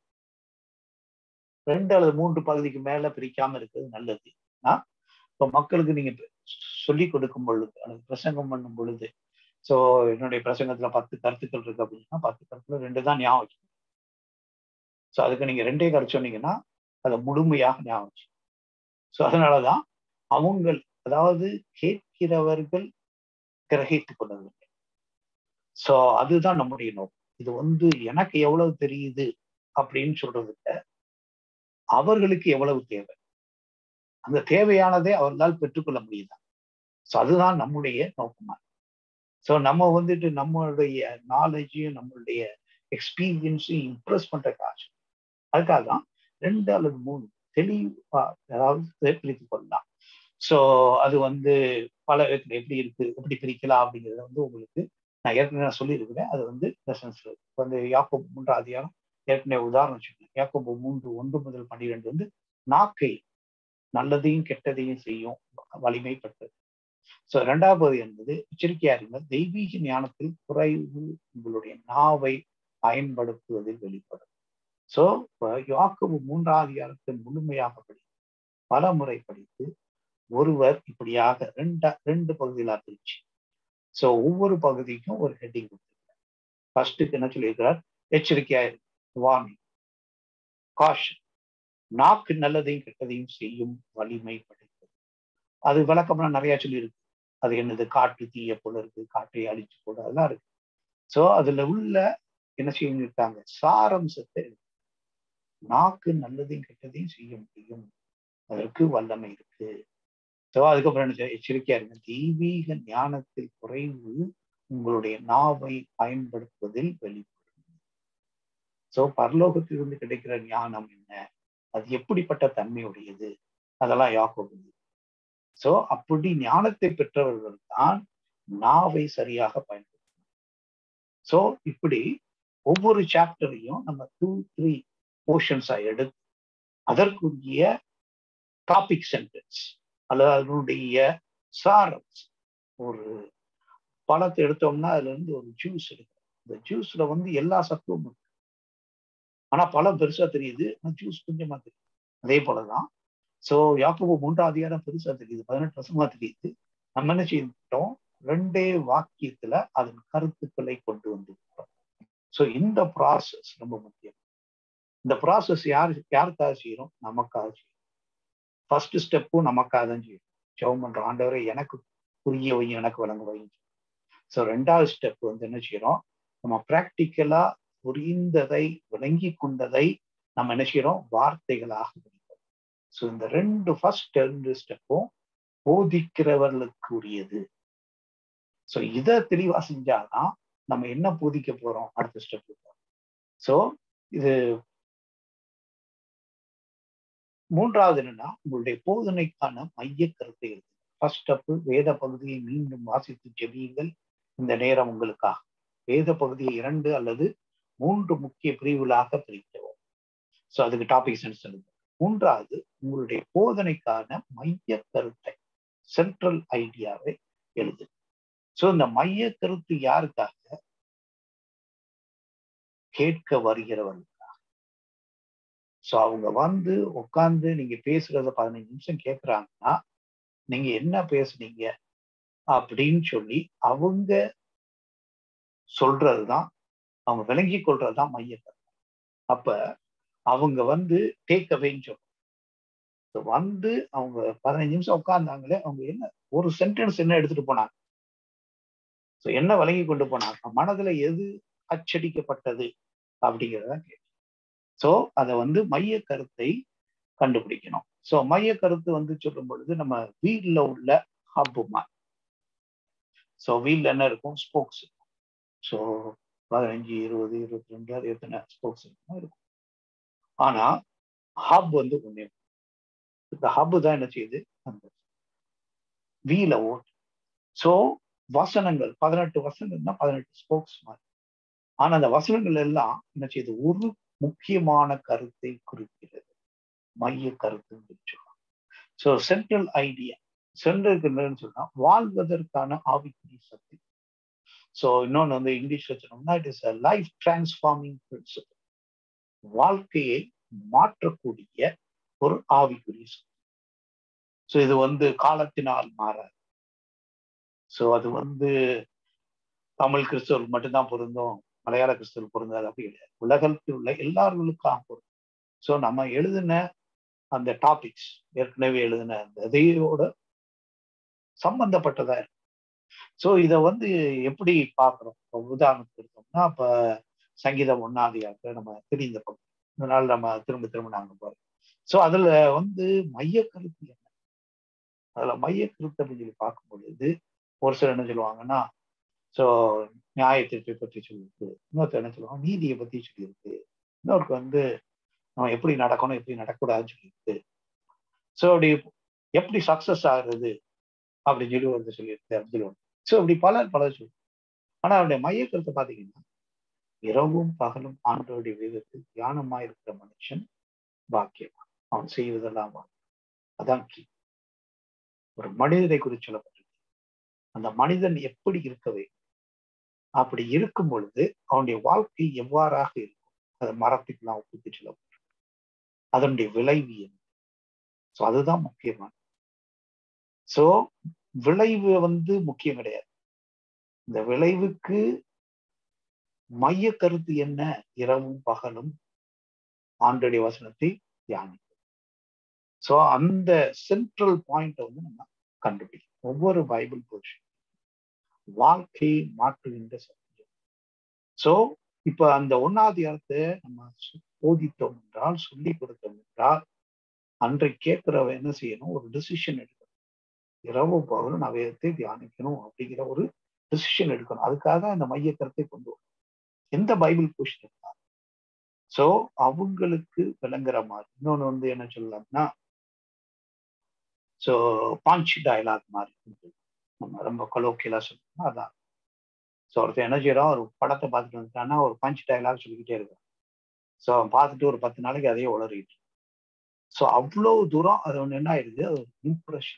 ரெண்டு அல்லது மூன்று பகுதிக்கு மேல பிரிக்காம இருக்கிறது நல்லது இப்போ மக்களுக்கு நீங்க சொல்லி கொடுக்கும் பொழுது அல்லது பிரசங்கம் பண்ணும் பொழுது ஸோ என்னுடைய பிரசங்கத்துல பத்து கருத்துக்கள் இருக்கு அப்படின்னா பத்து கருத்துல ரெண்டு தான் ஞாபகம் வச்சுக்கணும் ஸோ அதுக்கு நீங்க ரெண்டே கருத்து சொன்னீங்கன்னா அதை முழுமையாக ஞாபகம் வச்சு ஸோ அதனாலதான் அவங்க அதாவது கேட்கிறவர்கள் கிரகித்துக் கொள்ளவில்லை ஸோ அதுதான் நம்முடைய நோக்கம் இது வந்து எனக்கு எவ்வளவு தெரியுது அப்படின்னு சொல்றதுக்கு அவர்களுக்கு எவ்வளவு தேவை அந்த தேவையானதை அவர்களால் பெற்றுக்கொள்ள முடியுதா ஸோ அதுதான் நம்முடைய நோக்கமா ஸோ நம்ம வந்துட்டு நம்மளுடைய நாலேஜையும் நம்மளுடைய எக்ஸ்பீரியன்ஸையும் இம்ப்ரெஸ் பண்ற காசு அதுக்காக தான் ரெண்டு அல்லது மூணு தெளிவா அதாவது பிரித்து கொள்ளலாம் ஸோ அது வந்து பல விதத்துல எப்படி இருக்கு எப்படி பிரிக்கலாம் அப்படிங்கிறத வந்து உங்களுக்கு நான் ஏற்கனவே நான் சொல்லியிருக்கிறேன் அது வந்து லெசன்ஸ் வந்து யாக்கோப் மூன்று அதிகாரம் ஏற்கனவே உதாரணம் சொன்னேன் யாக்கோப் மூன்று ஒன்று முதல் பன்னிரெண்டு வந்து நாக்கை நல்லதையும் கெட்டதையும் செய்யும் வலிமைப்பட்டது ஸோ இரண்டாவது பகுதி என்பது எச்சரிக்கையா இருங்கள் தெய்வீக ஞானத்தில் குறைவு உங்களுடைய நாவை பயன்படுத்துவதில் வெளிப்படும் ஸோ யாக்கோபு மூன்றாவது அதிகாரத்தை முழுமையாக படித்து பல முறை படித்து ஒருவர் இப்படியாக ரெண்டா ரெண்டு பகுதியிலா பிரிச்சு ஸோ ஒவ்வொரு பகுதிக்கும் ஒரு ஹெட்டிங் கொடுத்துருக்கார் ஃபர்ஸ்ட்டுக்கு என்ன சொல்லியிருக்கிறார் எச்சரிக்கையா வார்னிங் காஷன் நாக்கு நல்லதையும் கெட்டதையும் செய்யும் வலிமை படைத்தது அது விளக்கம்லாம் நிறைய சொல்லியிருக்கு அது என்னது காட்டு தீய போல இருக்கு காட்டை அழிச்சு போட அதெல்லாம் இருக்கு ஸோ அதுல உள்ள என்ன செய்யிருக்காங்க சாரம்சத்தை நாக்கு நல்லதையும் கெட்டதையும் செய்ய முடியும் அதற்கு வல்லமை இருக்கு ஸோ அதுக்கப்புறம் என்ன எச்சரிக்கையா இருங்க தெய்வீக ஞானத்தில் குறைவு உங்களுடைய நாவை பயன்படுத்துவதில் வெளிப்படும் ஸோ பரலோகத்திலிருந்து கிடைக்கிற ஞானம் என்ன அது எப்படிப்பட்ட தன்மையுடையது அதெல்லாம் யாக்கோபு ஸோ அப்படி ஞானத்தை பெற்றவர்கள் தான் நாவை சரியாக பயன்படுத்தணும் ஸோ இப்படி ஒவ்வொரு சாப்டரையும் நம்ம டூ த்ரீ போர்ஷன்ஸா எடுத்து அதற்குரிய டாபிக் சென்டென்ஸ் அல்லது அதனுடைய சாரம்ஸ் ஒரு பழத்தை எடுத்தோம்னா அதுல இருந்து ஒரு ஜூஸ் இருக்கு இந்த ஜூஸ்ல வந்து எல்லா சத்துவமும் இருக்கு ஆனா பழம் பெருசா தெரியுது ஆனா ஜூஸ் கொஞ்சமா தெரியுது அதே போலதான் சோ யாக்கோபு மூன்றாம் அதிகாரம் பெருசா தெரியுது பதினெட்டு வருஷமா தெரியுது நம்ம என்ன செய்யிட்டோம் ரெண்டே வாக்கியத்துல அதன் கருத்துக்களை கொண்டு வந்துவிட்டோம் சோ இந்த ப்ராசஸ் ரொம்ப முக்கியம் இந்த ப்ராசஸ் யாரு யாருக்காக செய்யறோம் நமக்காக செய்யணும் ஃபர்ஸ்ட் ஸ்டெப்பும் நமக்காக தான் செய்யணும் ஜெபம் பண்ற ஆண்டவரை எனக்கு புரிய வையும் எனக்கு வழங்க வையும் ஸோ ரெண்டாவது ஸ்டெப் வந்து என்ன செய்யறோம் நம்ம ப்ராக்டிக்கலா புரிந்ததை விளங்கி கொண்டதை நம்ம என்ன செய்யறோம் வார்த்தைகளாக முடிப்போம் ஸோ இந்த ரெண்டு ஃபர்ஸ்ட் ரெண்டு ஸ்டெப்பும் போதிக்கிறவர்களுக்கு உரியது ஸோ இதை தெளிவா செஞ்சாதான் நம்ம என்ன போதிக்க போறோம் அடுத்த ஸ்டெப் ஸோ இது மூன்றாவது என்னன்னா உங்களுடைய போதனைக்கான மைய கருத்தை எழுது ஃபர்ஸ்ட் ஸ்டெப் வேத பகுதியை மீண்டும் வாசித்து ஜெபியுங்கள் இந்த நேரம் உங்களுக்காக வேத பகுதியை இரண்டு அல்லது மூன்று முக்கிய பிரிவுகளாக பிரிக்கவும் ஸோ அதுக்கு டாபிக் சென்ஸ் எழுது மூன்றாவது உங்களுடைய போதனைக்கான மைய கருத்தை சென்ட்ரல் ஐடியாவை எழுது ஸோ இந்த மைய கருத்து யாருக்காக கேட்க வருகிறவர்களுக்காக ஸோ அவங்க வந்து உட்காந்து நீங்க பேசுறத பதினஞ்சு நிமிஷம் கேட்குறாங்கன்னா நீங்க என்ன பேசுனீங்க அப்படின்னு சொல்லி அவங்க சொல்றதுதான் அவங்க விளங்கி கொள்றதுதான் மைய கருத்து அப்ப அவங்க வந்து டேக் அவேன்னு சொல்றோம் வந்து அவங்க பதினஞ்சு நிமிஷம் உட்கார்ந்தாங்களே அவங்க என்ன ஒரு சென்டென்ஸ் என்ன எடுத்துட்டு போனாங்க ஸோ என்ன விளங்கி கொண்டு போனாங்க மனதுல எது அச்சடிக்கப்பட்டது அப்படிங்கிறத கேட்டு ஸோ அதை வந்து மைய கருத்தை கண்டுபிடிக்கணும் ஸோ மைய கருத்து வந்து சொல்லும் பொழுது நம்ம வீல்ல உள்ள ஹப்பு மாதிரி ஸோ வீல்ல என்ன இருக்கும் ஸ்போக்ஸ் இருக்கும் ஸோ பதினஞ்சு இருபது இருபத்தி ரெண்டு அது எத்தனை ஸ்போக்ஸ் இருக்கும் இருக்கும் ஆனா ஹப் வந்து ஒன்றே இந்த ஹப்பு தான் என்ன செய்யுது அந்த வீல ஓட்டு ஸோ வசனங்கள் பதினெட்டு வசனங்கள்னா பதினெட்டு ஸ்போக்ஸ் மாதிரி ஆனா அந்த வசனங்கள் எல்லாம் என்ன செய்யுது ஒரு முக்கியமான கருத்தை குறிக்கிறது மைய கருத்துன்னு சொல்லலாம் ஸோ சென்ட்ரல் ஐடியா சென்ட்ரலுக்கு என்னன்னு சொன்னா வாழ்வதற்கான ஆவிக்குரிய சக்தி ஸோ இன்னொன்று வந்து இங்கிலீஷ்ல சொன்னோம்னா it is a life transforming principle வாழ்க்கையை மாற்றக்கூடிய ஒரு ஆவிக்குரிய சக்தி ஸோ இது வந்து காலத்தினால் மாறாது ஸோ அது வந்து தமிழ் கிறிஸ்தவர்கள் மட்டும்தான் பொருந்தும் மலையாள கிறிஸ்தவர்கள் பொருந்தாது அப்படி கிடையாது உலகத்தில் உள்ள எல்லார்களுக்காக பொருந்தும் ஸோ நம்ம எழுதின அந்த டாபிக்ஸ் ஏற்கனவே எழுதின அந்த இதையோட சம்பந்தப்பட்டதா இருக்கு ஸோ இதை வந்து எப்படி பார்க்குறோம் இப்போ உதாரணத்துக்கு எடுத்தோம்னா இப்போ சங்கீதம் ஒன்னாதியாக நம்ம தெரிந்த பகுதி இதனால நம்ம திரும்ப திரும்ப நாங்கள் போறோம் ஸோ அதுல வந்து மைய கருத்து என்ன அதுல மைய கருத்து அப்படின்னு சொல்லி பார்க்கும் பொழுது ஒரு சிலர் என்ன சொல்லுவாங்கன்னா ஸோ நியாயத்திற்கு பற்றி சொல்லியிருக்கு இன்னொருத்தர் என்ன சொல்லுவாங்க நீதியை பத்தி சொல்லியிருக்கு இன்னொருக்கு வந்து நம்ம எப்படி நடக்கணும் எப்படி நடக்கூடாதுன்னு சொல்லியிருக்கு ஸோ அப்படி எப்படி சக்சஸ் ஆகுறது அப்படின்னு சொல்லி ஒருத்தர் சொல்லியிருக்கு அப்படின்னு சொல்லுவாங்க ஸோ இப்படி பலர் பலர் சொல்லுவாங்க ஆனா அவருடைய மைய கருத்தை பார்த்தீங்கன்னா இரவும் பகலும் ஆண்டோடைய வேதத்தில் தியானமா இருக்கிற மனுஷன் பாக்கியம் அவன் செய்வதெல்லாம் அதான் கீ ஒரு மனிதனை குறித்து சொல்லப்பட்டிருக்கு அந்த மனிதன் எப்படி இருக்கவே அப்படி இருக்கும் பொழுது அவனுடைய வாழ்க்கை எவ்வாறாக இருக்கும் அதை மரத்துக்கெல்லாம் ஒப்புக்கு சொல்லப்பட்டிருக்கு அதனுடைய விளைவு என்ன ஸோ அதுதான் முக்கியமான ஸோ விளைவு வந்து முக்கியம் கிடையாது இந்த விளைவுக்கு மைய கருத்து என்ன இரவும் பகலும் ஆண்டுடைய வசனத்தை தியானிக்கும் ஸோ அந்த சென்ட்ரல் பாயிண்ட் வந்து நம்ம கண்டுபிடிக்கும் ஒவ்வொரு பைபிள் போர்ஷன் வாழ்க்கையை மாற்றுகின்ற சத்தியம் ஸோ இப்ப அந்த ஒன்னாவது இடத்தை நம்ம போதித்தோம் என்றால் சொல்லி கொடுத்தோம் என்றால் அன்றை கேட்கிறவ என்ன செய்யணும் ஒரு டிசிஷன் எடுக்கணும் இரவு பகலும் நான் வேதத்தை தியானிக்கணும் அப்படிங்கிற ஒரு டிசிஷன் எடுக்கணும் அதுக்காக அந்த மைய கருத்தை கொண்டு வரும் எந்த பைபிள் போர்ஷன் இருந்தாலும் ஸோ அவங்களுக்கு விளங்குற மாதிரி இன்னொன்று வந்து என்ன சொல்லலாம்னா ஸோ பாஞ்ச் டயலாக் மாதிரி நம்ம ரொம்ப கொலோக்கியலா சொல்லணும்னா அதான் ஸோ ஒருத்தர் என்ன செய்யறோம் ஒரு படத்தை பார்த்துட்டு வந்துட்டான்னா ஒரு பஞ்ச் டயலாக் சொல்லிக்கிட்டே இருக்கும் ஸோ அவன் பார்த்துட்டு ஒரு பத்து நாளைக்கு அதையே உளறிட்டு ஸோ அவ்வளோ தூரம் அது ஒன்று என்ன ஆயிடுது அது இம்ப்ரெஷன்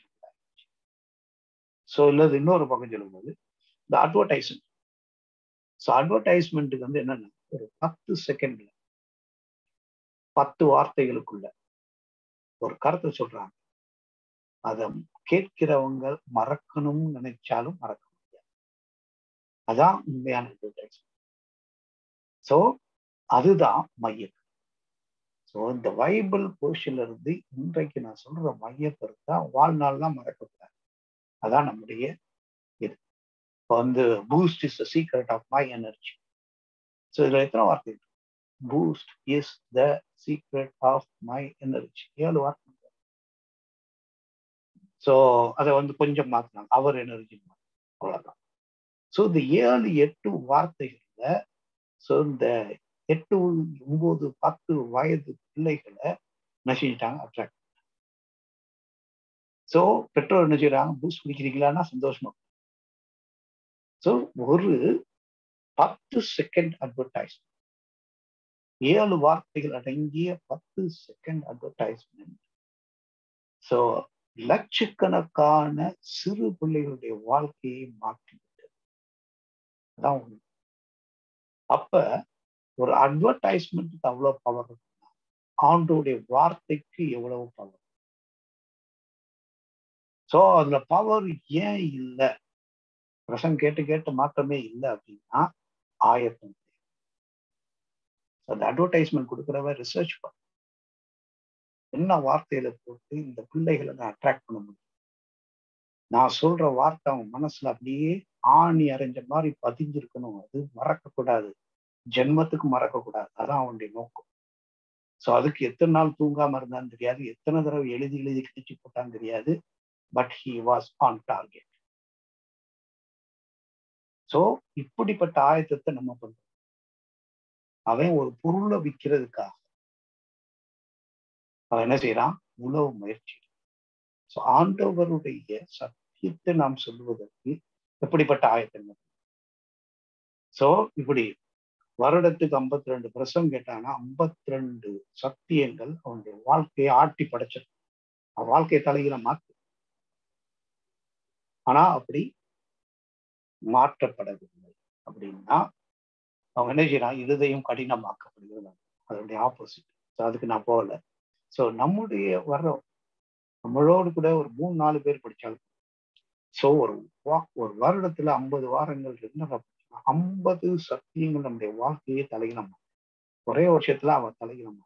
ஸோ இல்லது இன்னொரு பக்கம் சொல்லும்போது இந்த அட்வர்டைஸ்மெண்ட் ஸோ அட்வர்டைஸ்மெண்ட்டுக்கு வந்து என்னன்னா ஒரு பத்து செகண்ட்ல பத்து வார்த்தைகளுக்குள்ள ஒரு கருத்தை சொல்றாங்க அதை கேட்கிறவங்க மறக்கணும்னு நினைச்சாலும் மறக்க முடியாது அதான் உண்மையான அட்வர்டைஸ்மெண்ட் ஸோ அதுதான் மையம் ஸோ இந்த பைபிள் போர்ஷன்ல இருந்து இன்றைக்கு நான் சொல்ற மைய கருத்தா வாழ்நாள்லாம் மறக்கக்கூடாது அதான் நம்முடைய இது இப்போ வந்து Boost is the secret of my energy so இதுல எத்தனை வார்த்தை இருக்கு Boost is the secret of my energy ஏழு வார்த்தை ஸோ அதை வந்து கொஞ்சம் மாத்தினாங்க அவர் எனர்ஜி அவ்வளவுதான் ஸோ இந்த ஏழு எட்டு வார்த்தைகள்ல ஸோ இந்த எட்டு ஒன்பது பத்து வயது பிள்ளைகளை என்ன செஞ்சிட்டாங்க அட்ராக்ட் ஸோ பெற்றோர் என்ன செய்யறாங்க பூஸ்ட் குடிக்கிறீங்களான்னா சந்தோஷமா ஸோ ஒரு பத்து செகண்ட் அட்வர்டைஸ்மெண்ட் ஏழு வார்த்தைகள் அடங்கிய பத்து செகண்ட் அட்வர்டைஸ்மெண்ட் ஸோ லட்சக்கணக்கான சிறு பிள்ளைகளுடைய வாழ்க்கையை மாற்றிவிட்டது அதான் ஒண்ணு அப்ப ஒரு அட்வர்டைஸ்மெண்ட்டுக்கு அவ்வளவு பவர் இருக்குன்னா ஆண்டோடைய வார்த்தைக்கு எவ்வளவு பவர் சோ அதுல பவர் ஏன் இல்லை பிரசங்க கேட்டு கேட்டு மாற்றமே இல்லை அப்படின்னா ஆயத்தம் அந்த அட்வர்டைஸ்மெண்ட் கொடுக்குறவ ரிசர்ச் பண்ண என்ன வார்த்தையில போட்டு இந்த பிள்ளைகளை நான் அட்ராக்ட் பண்ண முடியும் நான் சொல்ற வார்த்தை அவன் மனசுல அப்படியே ஆணி அரைஞ்ச மாதிரி பதிஞ்சிருக்கணும் அது மறக்கக்கூடாது ஜென்மத்துக்கு மறக்கக்கூடாது அதான் அவனுடைய நோக்கம் ஸோ அதுக்கு எத்தனை நாள் தூங்காம இருந்தான்னு தெரியாது எத்தனை தடவை எழுதி எழுதி கிழிச்சு போட்டான்னு தெரியாது but he was on target so இப்படிப்பட்ட ஆயத்தத்தை நம்ம பண்றோம் அவன் ஒரு பொருளை விற்கிறதுக்காக அவன் என்ன செய்யறான் உழவு முயற்சி ஸோ ஆண்டவருடைய சத்தியத்தை நாம் சொல்லுவதற்கு எப்படிப்பட்ட ஆயத்தங்கள் ஸோ இப்படி வருடத்துக்கு ஐம்பத்தி ரெண்டு பிரசவம் கேட்டாங்கன்னா ஐம்பத்தி ரெண்டு சத்தியங்கள் அவனுடைய வாழ்க்கையை ஆட்டி படைச்சிடும் அவன் வாழ்க்கையை தலையில மாத்து ஆனா அப்படி மாற்றப்படவில்லை அப்படின்னா அவங்க என்ன செய்யறான் இருதயம் கடினமாக்கப்படுகிறது அதனுடைய ஆப்போசிட் ஸோ அதுக்கு நான் போகல ஸோ நம்முடைய வர்றோம் நம்மளோடு கூட ஒரு மூணு நாலு பேர் படிச்சாலும் ஸோ ஒரு ஒரு வருடத்துல ஐம்பது வாரங்கள் என்ன ஐம்பது சத்தியங்கள் நம்முடைய வாழ்க்கையை தலையினமா ஒரே வருஷத்துல அவன் தலையினமா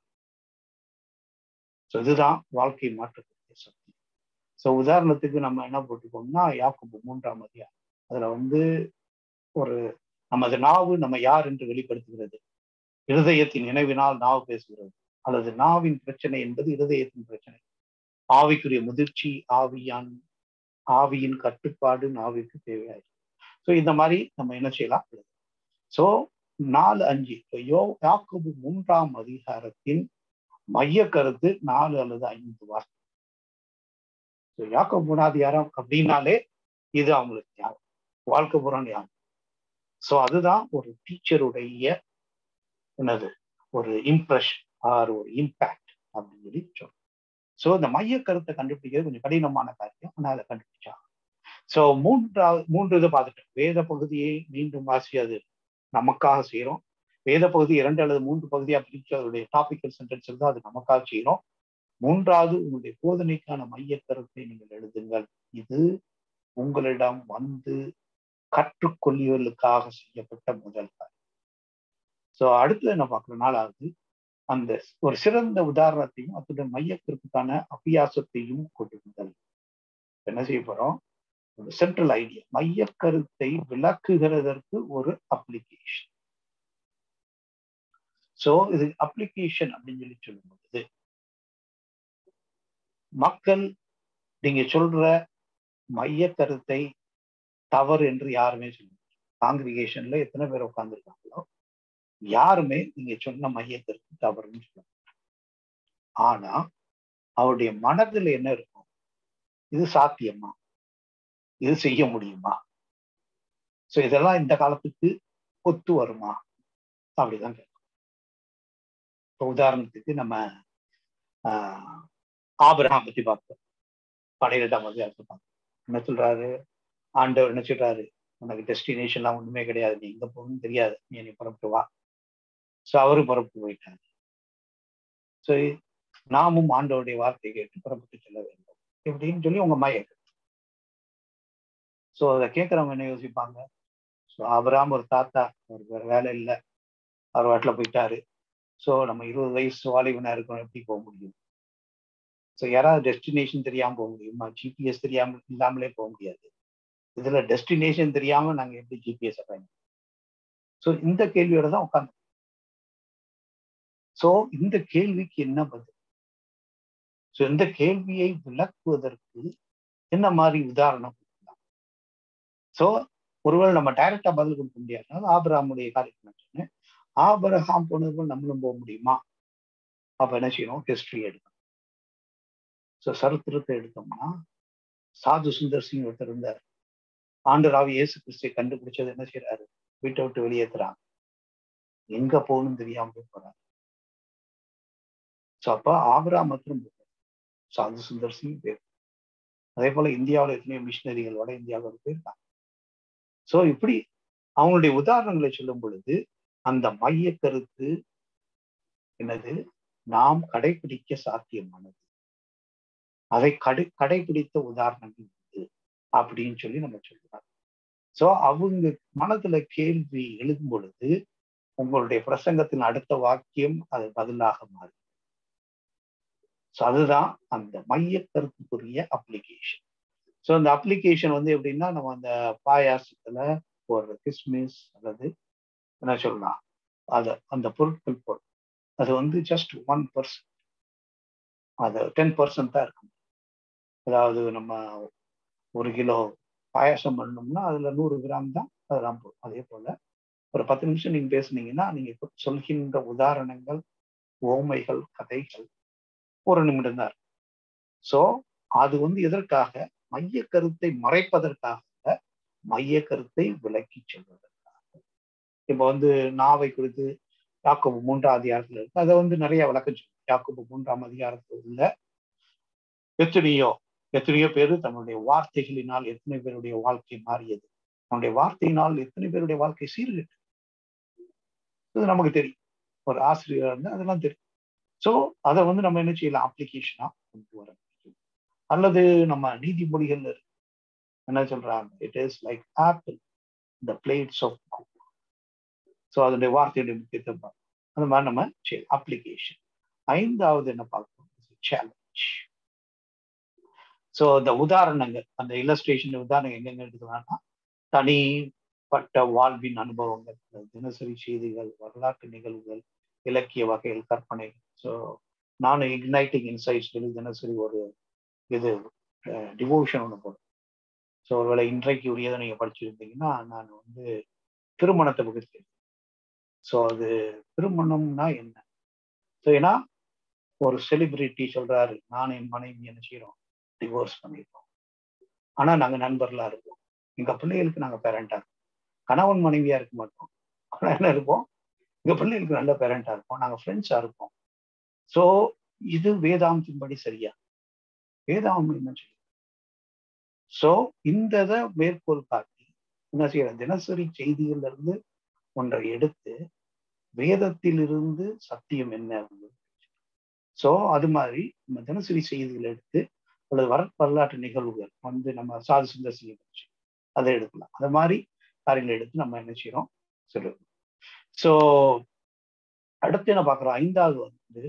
ஸோ இதுதான் வாழ்க்கை மாற்றக்கூடிய சக்தி ஸோ உதாரணத்துக்கு நம்ம என்ன போட்டுக்கோம்னா யாக்கோபு மூன்றாம் அதிகாரம் அதுல வந்து ஒரு நமது நாவு நம்ம யார் என்று வெளிப்படுத்துகிறது இருதயத்தின் நினைவினால் நாவு பேசுகிறது அல்லது நாவின் பிரச்சனை என்பது இருதயத்தின் பிரச்சனை ஆவிக்குரிய முதிர்ச்சி ஆவியான் ஆவியின் கட்டுப்பாடு நாவிற்கு தேவையாயிருக்கு ஸோ இந்த மாதிரி நம்ம என்ன செய்யலாம் ஸோ நாலு அஞ்சு யோ யாக்கோபு மூன்றாம் அதிகாரத்தின் மைய கருத்து நாலு அல்லது ஐந்து வார்த்தை ஸோ யாக்கோபு மூணாதிகாரம் அப்படின்னாலே இது அவங்களுக்கு ஞாபகம் வாழ்க்கை புறம் ஞாபகம் ஸோ அதுதான் ஒரு டீச்சருடைய என்னது ஒரு இம்ப்ரெஷன் ஆர் ஒரு இம்பேக்ட் அப்படின்னு சொல்லி சொல்றோம் ஸோ இந்த மைய கருத்தை கண்டுபிடிக்கிறது கொஞ்சம் கடினமான காரியம் ஆனால் அதை கண்டுபிடிச்சா ஸோ மூன்றாவது மூன்று இதை பார்த்துட்டோம் வேத பகுதியை மீண்டும் வாசி அது நமக்காக செய்யறோம் வேத பகுதி இரண்டு அல்லது மூன்று பகுதியாக பிரிச்சு அதனுடைய டாபிக்கல் சென்டென்ஸ் இருந்தால் அது நமக்காக செய்யறோம் மூன்றாவது உங்களுடைய போதனைக்கான மைய கருத்தை நீங்கள் எழுதுங்கள் இது உங்களிடம் வந்து கற்றுக்கொள்ளியவர்களுக்காக செய்யப்பட்ட முதல் காரியம் ஸோ அடுத்து என்ன பார்க்குற நாளாவது அந்த ஒரு சிறந்த உதாரணத்தையும் அத்துடன் மையத்திற்கான அபியாசத்தையும் கொடுங்கள் என்ன செய்ய போறோம் ஒரு சென்ட்ரல் ஐடியா மைய கருத்தை விளக்குகிறதற்கு ஒரு அப்ளிகேஷன் ஸோ இது அப்ளிகேஷன் அப்படின்னு சொல்லி சொல்லும்போது மக்கள் நீங்க சொல்ற மைய கருத்தை தவறு என்று யாருமே சொல்லுங்க காங்கிரிகேஷன்ல எத்தனை பேர் உட்கார்ந்துருக்காங்களோ யாருமே நீங்க சொன்ன மையத்திற்கு தவறுன்னு சொல்ல ஆனா அவருடைய மனதில் என்ன இருக்கும் இது சாத்தியமா இது செய்ய முடியுமா சோ இதெல்லாம் இந்த காலத்துக்கு ஒத்து வருமா அப்படிதான் கேட்கும் இப்போ உதாரணத்துக்கு நம்ம ஆஹ் ஆபிரகாம் பத்தி பார்ப்போம் பழைய எட்டாம் அதிகாரத்தை பார்ப்போம் என்ன சொல்றாரு ஆண்டவர் என்ன சொல்றாரு உனக்கு டெஸ்டினேஷன்லாம் ஒண்ணுமே கிடையாது நீ எங்க போகணும்னு தெரியாது நீ நீ புறப்பட்டு வா ஸோ அவரு புறப்பட்டு போயிட்டாரு ஸோ நாமும் ஆண்டவருடைய வார்த்தையை கேட்டு புறப்பட்டு செல்ல வேண்டும் இப்படின்னு சொல்லி உங்க மைய ஸோ அதை கேட்கறவங்க என்ன யோசிப்பாங்க ஸோ அவராம ஒரு தாத்தா அவருக்கு வேற வேலை இல்லை அவர் வாட்டில் போயிட்டாரு ஸோ நம்ம இருபது வயசு வாலிபனா இருக்கணும் எப்படி போக முடியும் ஸோ யாராவது டெஸ்டினேஷன் தெரியாம போக முடியுமா ஜிபிஎஸ் தெரியாம இல்லாமலே போக முடியாது இதுல டெஸ்டினேஷன் தெரியாம நாங்க எப்படி ஜிபிஎஸ் பயன் ஸோ இந்த கேள்வியோட தான் உட்காந்து ஸோ இந்த கேள்விக்கு என்ன பதில் ஸோ இந்த கேள்வியை விளக்குவதற்கு என்ன மாதிரி உதாரணம் கொடுக்கலாம் ஸோ ஒருவேளை நம்ம டைரக்டா பதில் கொடுக்க முடியாது ஆபராமுடைய காரியத்தை சொன்னேன் ஆபரகாம் போனது போல் நம்மளும் போக முடியுமா அப்ப என்ன செய்யணும் ஹிஸ்டரி எடுக்கணும் ஸோ சரித்திரத்தை எடுத்தோம்னா சாது சுந்தர் சிங் ஒருத்தர் இருந்தார் ஆண்டராவி இயேசு கிறிஸ்துவை கண்டுபிடிச்சது என்ன செய்யறாரு வீட்டை விட்டு வெளியேற்றுறாங்க எங்க போகணும்னு தெரியாம போய் போறாரு ஸோ அப்ப ஆபரா மாத்திரம் சாது சுந்தர் சிங் பேர் அதே போல இந்தியாவில் எத்தனையோ மிஷினரிகள் வட இந்தியாவில் போயிருக்காங்க ஸோ இப்படி அவங்களுடைய உதாரணங்களை சொல்லும் பொழுது அந்த மைய கருத்து என்னது நாம் கடைபிடிக்க சாத்தியமானது அதை கடை கடைபிடித்த உதாரணங்கள் உண்டு அப்படின்னு சொல்லி நம்ம சொல்றோம் ஸோ அவங்க மனதுல கேள்வி எழுதும் பொழுது உங்களுடைய பிரசங்கத்தின் அடுத்த வாக்கியம் அது பதிலாக மாறும் ஸோ அதுதான் அந்த மைய கருத்துக்குரிய அப்ளிகேஷன் ஸோ அந்த அப்ளிகேஷன் வந்து எப்படின்னா நம்ம அந்த பாயாசத்துல ஒரு கிஸ்மிஸ் அல்லது என்ன சொல்லலாம் அது அந்த பொருட்கள் பொருள் அது வந்து ஜஸ்ட் ஒன் பர்சன்ட் அது டென் பர்சன்ட் தான் இருக்கும் அதாவது நம்ம ஒரு கிலோ பாயாசம் பண்ணோம்னா அதுல நூறு கிராம் தான் அதெல்லாம் போடும் அதே போல ஒரு பத்து நிமிஷம் நீங்க பேசுனீங்கன்னா நீங்க சொல்கின்ற உதாரணங்கள் ஓமைகள் கதைகள் ஒரு நிமிடம் தான் இருக்கும் ஸோ அது வந்து எதற்காக மைய கருத்தை மறைப்பதற்காக மைய கருத்தை விளக்கி சொல்வதற்காக இப்போ வந்து நாவை குறித்து யாக்கோபு மூன்றாம் அதிகாரத்துல இருக்கு அதை வந்து நிறைய விளக்கம் சொல்லும் யாக்கோபு மூன்றாம் அதிகாரத்தில் உள்ள எத்தனையோ எத்தனையோ பேர் தன்னுடைய வார்த்தைகளினால் எத்தனை பேருடைய வாழ்க்கை மாறியது தன்னுடைய வார்த்தையினால் எத்தனை பேருடைய வாழ்க்கை சீர்கெட்டு இது நமக்கு தெரியும் ஒரு ஆசிரியர் இருந்தால் அதெல்லாம் தெரியும் ஸோ அதை வந்து நம்ம என்ன செய்யலாம் அப்ளிகேஷனா கொண்டு வர முடியும் அல்லது நம்ம நீதிமொழிகள் என்ன சொல்றாங்க it is like apple the plates of so அதனுடைய வார்த்தையுடைய முக்கியத்துவம் அந்த மாதிரி நம்ம செய்யலாம் அப்ளிகேஷன் ஐந்தாவது என்ன பார்க்கணும் சேலஞ்ச் ஸோ இந்த உதாரணங்கள் அந்த இல்லஸ்ட்ரேஷன் உதாரணம் எங்கெங்க எடுக்கலாம்னா தனிப்பட்ட வாழ்வின் அனுபவங்கள் தினசரி செய்திகள் வரலாற்று நிகழ்வுகள் இலக்கிய வகைகள் கற்பனை ஸோ நான் இக்னைட்டிங் இன்சைட்ஸ் சொல்லி தினசரி ஒரு இது டிவோஷன் ஒன்று போடும் ஸோ ஒருவேளை இன்றைக்கு உரியதை நீங்கள் படிச்சிருந்தீங்கன்னா நான் வந்து திருமணத்தை பற்றி ஸோ அது திருமணம்னா என்ன ஸோ ஏன்னா ஒரு செலிபிரிட்டி சொல்றாரு நான் என் மனைவி என்ன செய்யறோம் டிவோர்ஸ் பண்ணிருக்கோம் ஆனா நாங்க நண்பர்களா இருப்போம் எங்க பிள்ளைகளுக்கு நாங்க பேரண்டா இருப்போம் கணவன் மனைவியா இருக்க மாட்டோம் ஆனா என்ன இருப்போம் எங்க பிள்ளைகளுக்கு நல்ல பேரண்டா இருப்போம் நாங்க ஃப்ரெண்ட்ஸா இருப்போம் ஸோ இது வேதாந்தத்தின்படி சரியா வேதாந்தம் என்ன செய்யும் ஸோ இந்த இதை மேற்கோள் காட்டி என்ன செய்யற தினசரி செய்திகள்ல இருந்து ஒன்றை எடுத்து வேதத்திலிருந்து சத்தியம் என்ன ஸோ அது மாதிரி நம்ம தினசரி செய்திகளை எடுத்து அல்லது வர வரலாற்று நிகழ்வுகள் வந்து நம்ம சாது சுந்தர் சிங்கை பற்றி அதை எடுக்கலாம் அது மாதிரி காரியங்களை எடுத்து நம்ம என்ன செய்யறோம் சொல்லுவோம் ஸோ அடுத்து என்ன பார்க்குறோம் ஐந்தாவது வந்து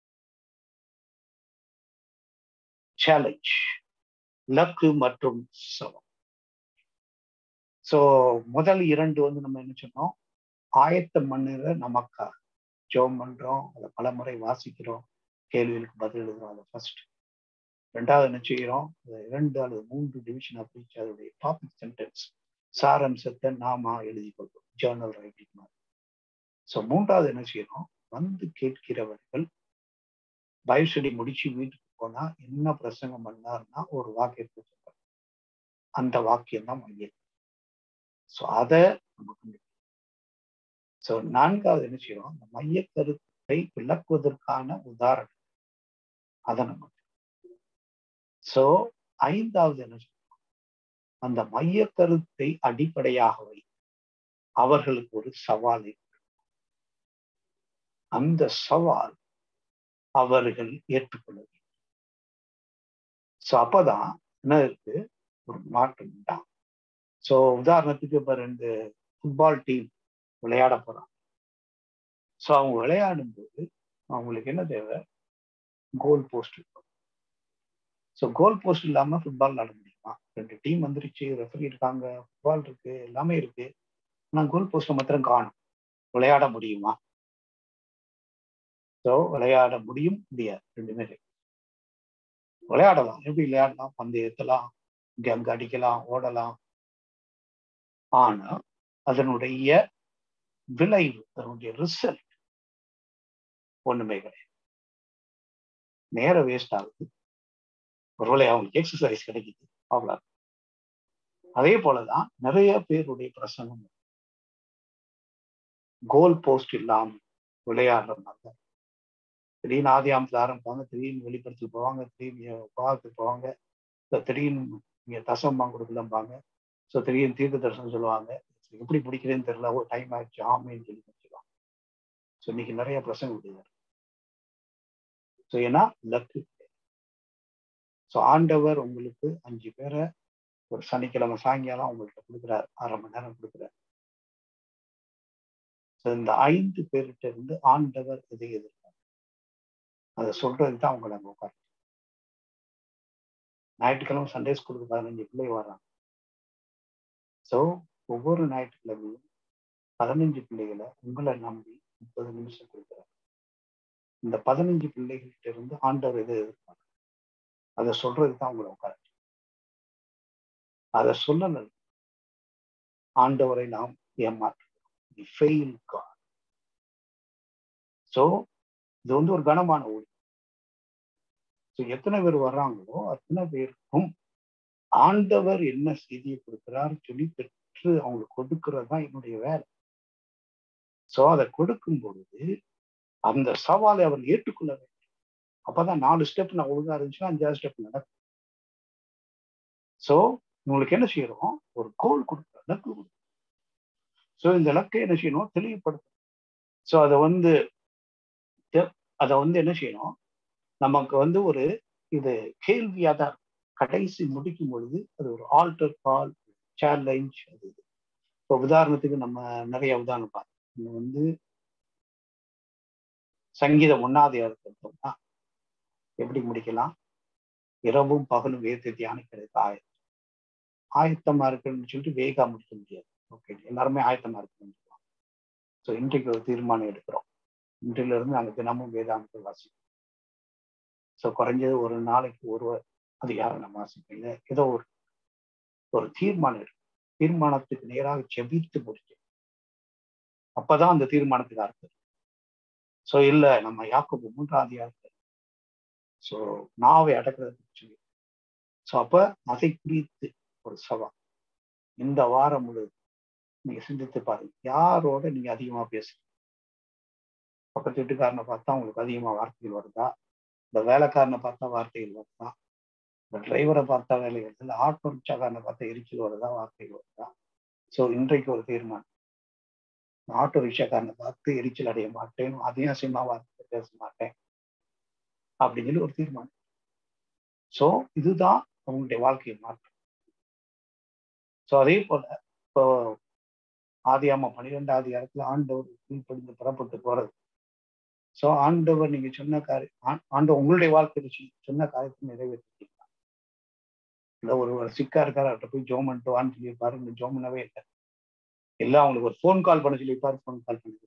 சேலஞ்ச் லக்கு மற்றும் சவம் ஸோ முதல் இரண்டு வந்து நம்ம என்ன சொன்னோம் ஆயத்தம் பண்ணுற நமக்காக ஜோம் பண்றோம் அதை பலமுறை வாசிக்கிறோம் கேள்விகளுக்கு பதில் எழுதுறோம் அதை ஃபர்ஸ்ட் ரெண்டாவது என்ன செய்கிறோம் இரண்டு அல்லது மூன்று டிவிஷன் பிரிச்சு அதோடைய டாபிக் சென்டென்ஸ் சாரம்சத்தை நாம எழுதி கொள்வோம் ஜேர்னல் ரைட்டிங் மாதிரி ஸோ மூன்றாவது என்ன செய்யறோம் வந்து கேட்கிறவர்கள் பைபிள் ஸ்டடி முடிச்சு வீட்டுக்கு போனா என்ன பிரசங்கம் பண்ணாருன்னா ஒரு வாக்கியத்தை சொல்றாரு அந்த வாக்கியம் தான் மையம் ஸோ அதை நமக்கு ஸோ நான்காவது என்ன செய்யறோம் அந்த மைய கருத்து கருத்தை விளக்குவதற்கான உதாரணம் அதை நம்ம சோ ஐந்தாவது என்ன சொல்றோம் அந்த மைய கருத்தை அடிப்படையாக வை அவர்களுக்கு ஒரு சவாலை அந்த சவால் அவர்கள் ஏற்றுக்கொள்ள வேண்டும் சோ அப்பதான் என்ன இருக்கு ஒரு மாற்றம் உண்டாகும் சோ உதாரணத்துக்கு இப்ப ரெண்டு ஃபுட்பால் டீம் விளையாட போறாங்க ஸோ அவங்க விளையாடும் போது அவங்களுக்கு என்ன தேவை கோல் போஸ்ட் இருக்கும் ஸோ கோல் போஸ்ட் இல்லாம ஃபுட்பால் விளாட முடியுமா ரெண்டு டீம் வந்துருச்சு ரெஃபரி இருக்காங்க ஃபுட்பால் இருக்கு எல்லாமே இருக்கு ஆனா கோல் போஸ்ட் மாத்திரம் காணும் விளையாட முடியுமா ஸோ விளையாட முடியும் முடியாது ரெண்டுமே இருக்கு விளையாடலாம் எப்படி விளையாடலாம் பந்து ஏத்தலாம் இங்க அங்க அடிக்கலாம் ஓடலாம் ஆனா அதனுடைய விளைவு அதனுடைய ரிசல்ட் ஒண்ணுமே கிடையாது நேரம் வேஸ்ட் ஆகுது ஒருவேளை அவங்களுக்கு எக்ஸசைஸ் கிடைக்குது அவ்வளோ அதே போலதான் நிறைய பேருடைய பிரசங்கம் கோல் போஸ்ட் இல்லாம விளையாடுறதுனால திடீர்னு ஆதியாமத்தில் ஆரம்பிப்பாங்க திடீர்னு வெளிப்படுத்தி போவாங்க திடீர்னு பாகத்துக்கு போவாங்க திடீர்னு இங்க தசம்பாங்க கொடுக்கலம்பாங்க ஸோ திடீர்னு தீர்க்க தரிசனம் சொல்லுவாங்க எப்படி பிடிக்கிறேன்னு தெரியல ஒரு டைம் ஆயிடுச்சு ஆமைன்னு சொல்லி முடிச்சுக்கலாம் ஸோ இன்னைக்கு நிறைய பிரசங்க விடுவார் ஸோ ஏன்னா லக்கு ஸோ ஆண்டவர் உங்களுக்கு அஞ்சு பேரை ஒரு சனிக்கிழமை சாயங்காலம் உங்கள்கிட்ட கொடுக்குறாரு அரை மணி நேரம் கொடுக்குறாரு ஸோ இந்த ஐந்து பேர்கிட்ட இருந்து ஆண்டவர் எதை எதிர்ப்பார் அதை சொல்றதுக்கு தான் அவங்களை அங்கே உட்காரு ஞாயிற்றுக்கிழமை சண்டே ஸ்கூலுக்கு பதினஞ்சு பிள்ளை வர்றாங்க ஸோ ஒவ்வொரு ஞாயிற்றுக்கிழமையும் பதினஞ்சு பிள்ளைகளை உங்களை நம்பி முப்பது நிமிஷம் கொடுக்குறாரு இந்த பதினஞ்சு பிள்ளைகள்கிட்ட இருந்து ஆண்டவர் எதை எதிர்ப்பாங்க அதை சொல்றதுக்கு தான் உங்களை உட்கார அதை சொல்லல ஆண்டவரை நாம் ஏமாற்றுகிறோம் ஸோ இது வந்து ஒரு கனமான ஊழி ஸோ எத்தனை பேர் வர்றாங்களோ அத்தனை பேருக்கும் ஆண்டவர் என்ன செய்தியை கொடுக்கிறார் சொல்லி பெற்று அவங்களுக்கு கொடுக்கிறது தான் என்னுடைய வேலை ஸோ அதை கொடுக்கும் பொழுது அந்த சவாலை அவர் ஏற்றுக்கொள்ள வேண்டும் அப்பதான் நாலு ஸ்டெப் நான் ஒழுங்கா இருந்துச்சுன்னா அஞ்சாவது ஸ்டெப் நடக்கும் ஸோ உங்களுக்கு என்ன செய்யறோம் ஒரு கோல் கொடுக்குற இலக்கு கொடுக்கும் ஸோ இந்த இலக்கை என்ன செய்யணும் தெளிவுபடுத்தணும் ஸோ அதை வந்து அதை வந்து என்ன செய்யணும் நமக்கு வந்து ஒரு இது கேள்வியா தான் கடைசி முடிக்கும் பொழுது அது ஒரு ஆல்டர் கால் சேலஞ்ச் அது இது இப்போ உதாரணத்துக்கு நம்ம நிறைய உதாரணம் பார்த்தோம் வந்து சங்கீதம் ஒன்னாவது எடுத்தோம்னா எப்படி முடிக்கலாம் இரவும் பகலும் வேதத்தை தியானிக்கிறதுக்கு ஆயத்தம் ஆயத்தமா இருக்குன்னு சொல்லிட்டு வேகா முடிக்க முடியாது ஓகே எல்லாருமே ஆயத்தமா இருக்குன்னு சொல்லுவாங்க ஸோ இன்றைக்கு ஒரு தீர்மானம் எடுக்கிறோம் இன்றையில இருந்து நாங்கள் தினமும் வேதாந்தத்தை வாசிப்போம் ஸோ குறைஞ்சது ஒரு நாளைக்கு ஒரு அதிகாரம் நம்ம வாசிப்போம் இல்லை ஏதோ ஒரு ஒரு தீர்மானம் இருக்கு தீர்மானத்துக்கு நேராக செபித்து முடிச்சு அப்பதான் அந்த தீர்மானத்துக்கு அர்த்தம் ஸோ இல்லை நம்ம யாக்கோபு மூன்றாம் அதிகாரத்தில் ஸோ நாவை அடக்கிறதுக்கு சொல்லி ஸோ அப்ப அதை குறித்து ஒரு சவா இந்த வாரம் முழுவதும் நீங்க சிந்தித்து பாருங்க யாரோட நீங்க அதிகமா பேசுறீங்க பக்கத்து வீட்டுக்காரனை பார்த்தா உங்களுக்கு அதிகமா வார்த்தைகள் வருதா இந்த வேலைக்காரனை பார்த்தா வார்த்தைகள் வருதா இந்த டிரைவரை பார்த்தா வேலை வருது இல்லை ஆட்டோ ரிக்ஷாக்காரனை பார்த்தா எரிச்சல் வருதா வார்த்தைகள் வருதா ஸோ இன்றைக்கு ஒரு தீர்மானம் ஆட்டோ ரிக்ஷாக்காரனை பார்த்து எரிச்சல் அடைய மாட்டேன் அதையும் அசியமா வார்த்தை பேச மாட்டேன் அப்படின்னு சொல்லி ஒரு தீர்மானம் ஸோ இதுதான் அவங்களுடைய வாழ்க்கையை மாற்றம் ஸோ அதே போல இப்போ ஆதியாம பன்னிரெண்டாவது இடத்துல ஆண்டவர் கீழ்ப்படிந்து புறப்பட்டு போறது ஸோ ஆண்டவர் நீங்க சொன்ன காரியம் ஆண்டவர் உங்களுடைய வாழ்க்கையில சொன்ன காரியத்தை நிறைவேற்றிட்டீங்களா இல்லை ஒரு சிக்கா இருக்காரு அவர்கிட்ட போய் ஜோம் பண்ணிட்டு வான்னு சொல்லியிருப்பாரு இந்த ஜோம் பண்ணவே இல்லை எல்லாம் அவங்களுக்கு ஒரு ஃபோன் கால் பண்ண சொல்லியிருப்பாரு ஃபோன் கால் பண்ணி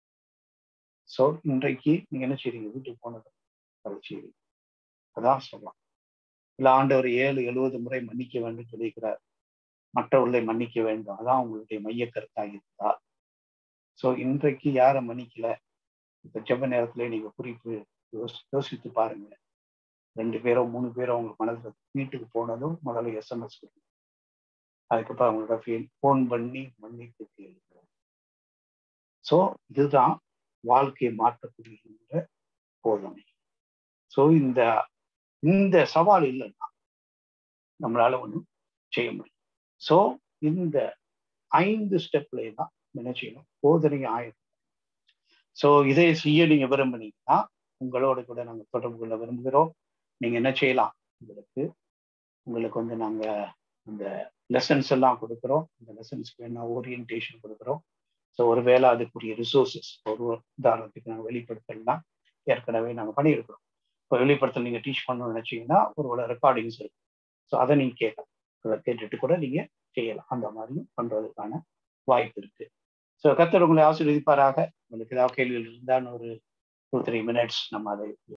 ஸோ இன்றைக்கு நீங்க என்ன செய்றீங்க வீட்டுக்கு போனது அதை செய்றீங்க அதான் சொல்லலாம் இல்லை ஆண்டவர் ஏழு எழுபது முறை மன்னிக்க வேண்டும் சொல்லியிருக்கிறார் மற்றவர்களை மன்னிக்க வேண்டும் அதான் உங்களுடைய மைய கருத்தாக இருந்தா ஸோ இன்றைக்கு யாரை மன்னிக்கல இப்ப ஜெப நேரத்துல நீங்க குறிப்பு யோசித்து பாருங்க ரெண்டு பேரோ மூணு பேரோ உங்க மனசுல வீட்டுக்கு போனதும் முதல்ல எஸ்எம்எஸ் கொடுங்க அதுக்கப்புறம் அவங்களோட ஃபோன் பண்ணி மன்னிப்பு கேளுங்க ஸோ இதுதான் வாழ்க்கையை மாற்றக்கூடிய போதனை ஸோ இந்த இந்த சவால் இல்லைன்னா நம்மளால ஒன்றும் செய்ய முடியும் ஸோ இந்த ஐந்து ஸ்டெப்ல தான் என்ன செய்யணும் போதனை ஆயிரம் ஸோ இதை செய்ய நீங்க விரும்புனீங்கன்னா உங்களோட கூட நாங்கள் தொடர்பு கொள்ள விரும்புகிறோம் நீங்க என்ன செய்யலாம் உங்களுக்கு உங்களுக்கு வந்து நாங்க அந்த லெசன்ஸ் எல்லாம் கொடுக்குறோம் அந்த லெசன்ஸ்க்கு என்ன ஓரியன்டேஷன் கொடுக்குறோம் ஸோ ஒருவேளை அதுக்குரிய ரிசோர்சஸ் ஒரு உதாரணத்துக்கு நாங்கள் வெளிப்படுத்தலாம் ஏற்கனவே நாங்கள் பண்ணியிருக்கிறோம் இப்போ வெளிப்படுத்தல் நீங்கள் டீச் பண்ணணும்னு நினச்சிங்கன்னா ஒரு ரெக்கார்டிங்ஸ் இருக்கு ஸோ அதை நீங்கள் கேட்கலாம் அதை கேட்டுட்டு கூட நீங்கள் செய்யலாம் அந்த மாதிரியும் பண்ணுறதுக்கான வாய்ப்பு இருக்கு ஸோ கத்தர் உங்களை ஆசீர்வதிப்பாராக உங்களுக்கு ஏதாவது கேள்விகள் இருந்தால் ஒரு டூ த்ரீ மினிட்ஸ் நம்ம அதை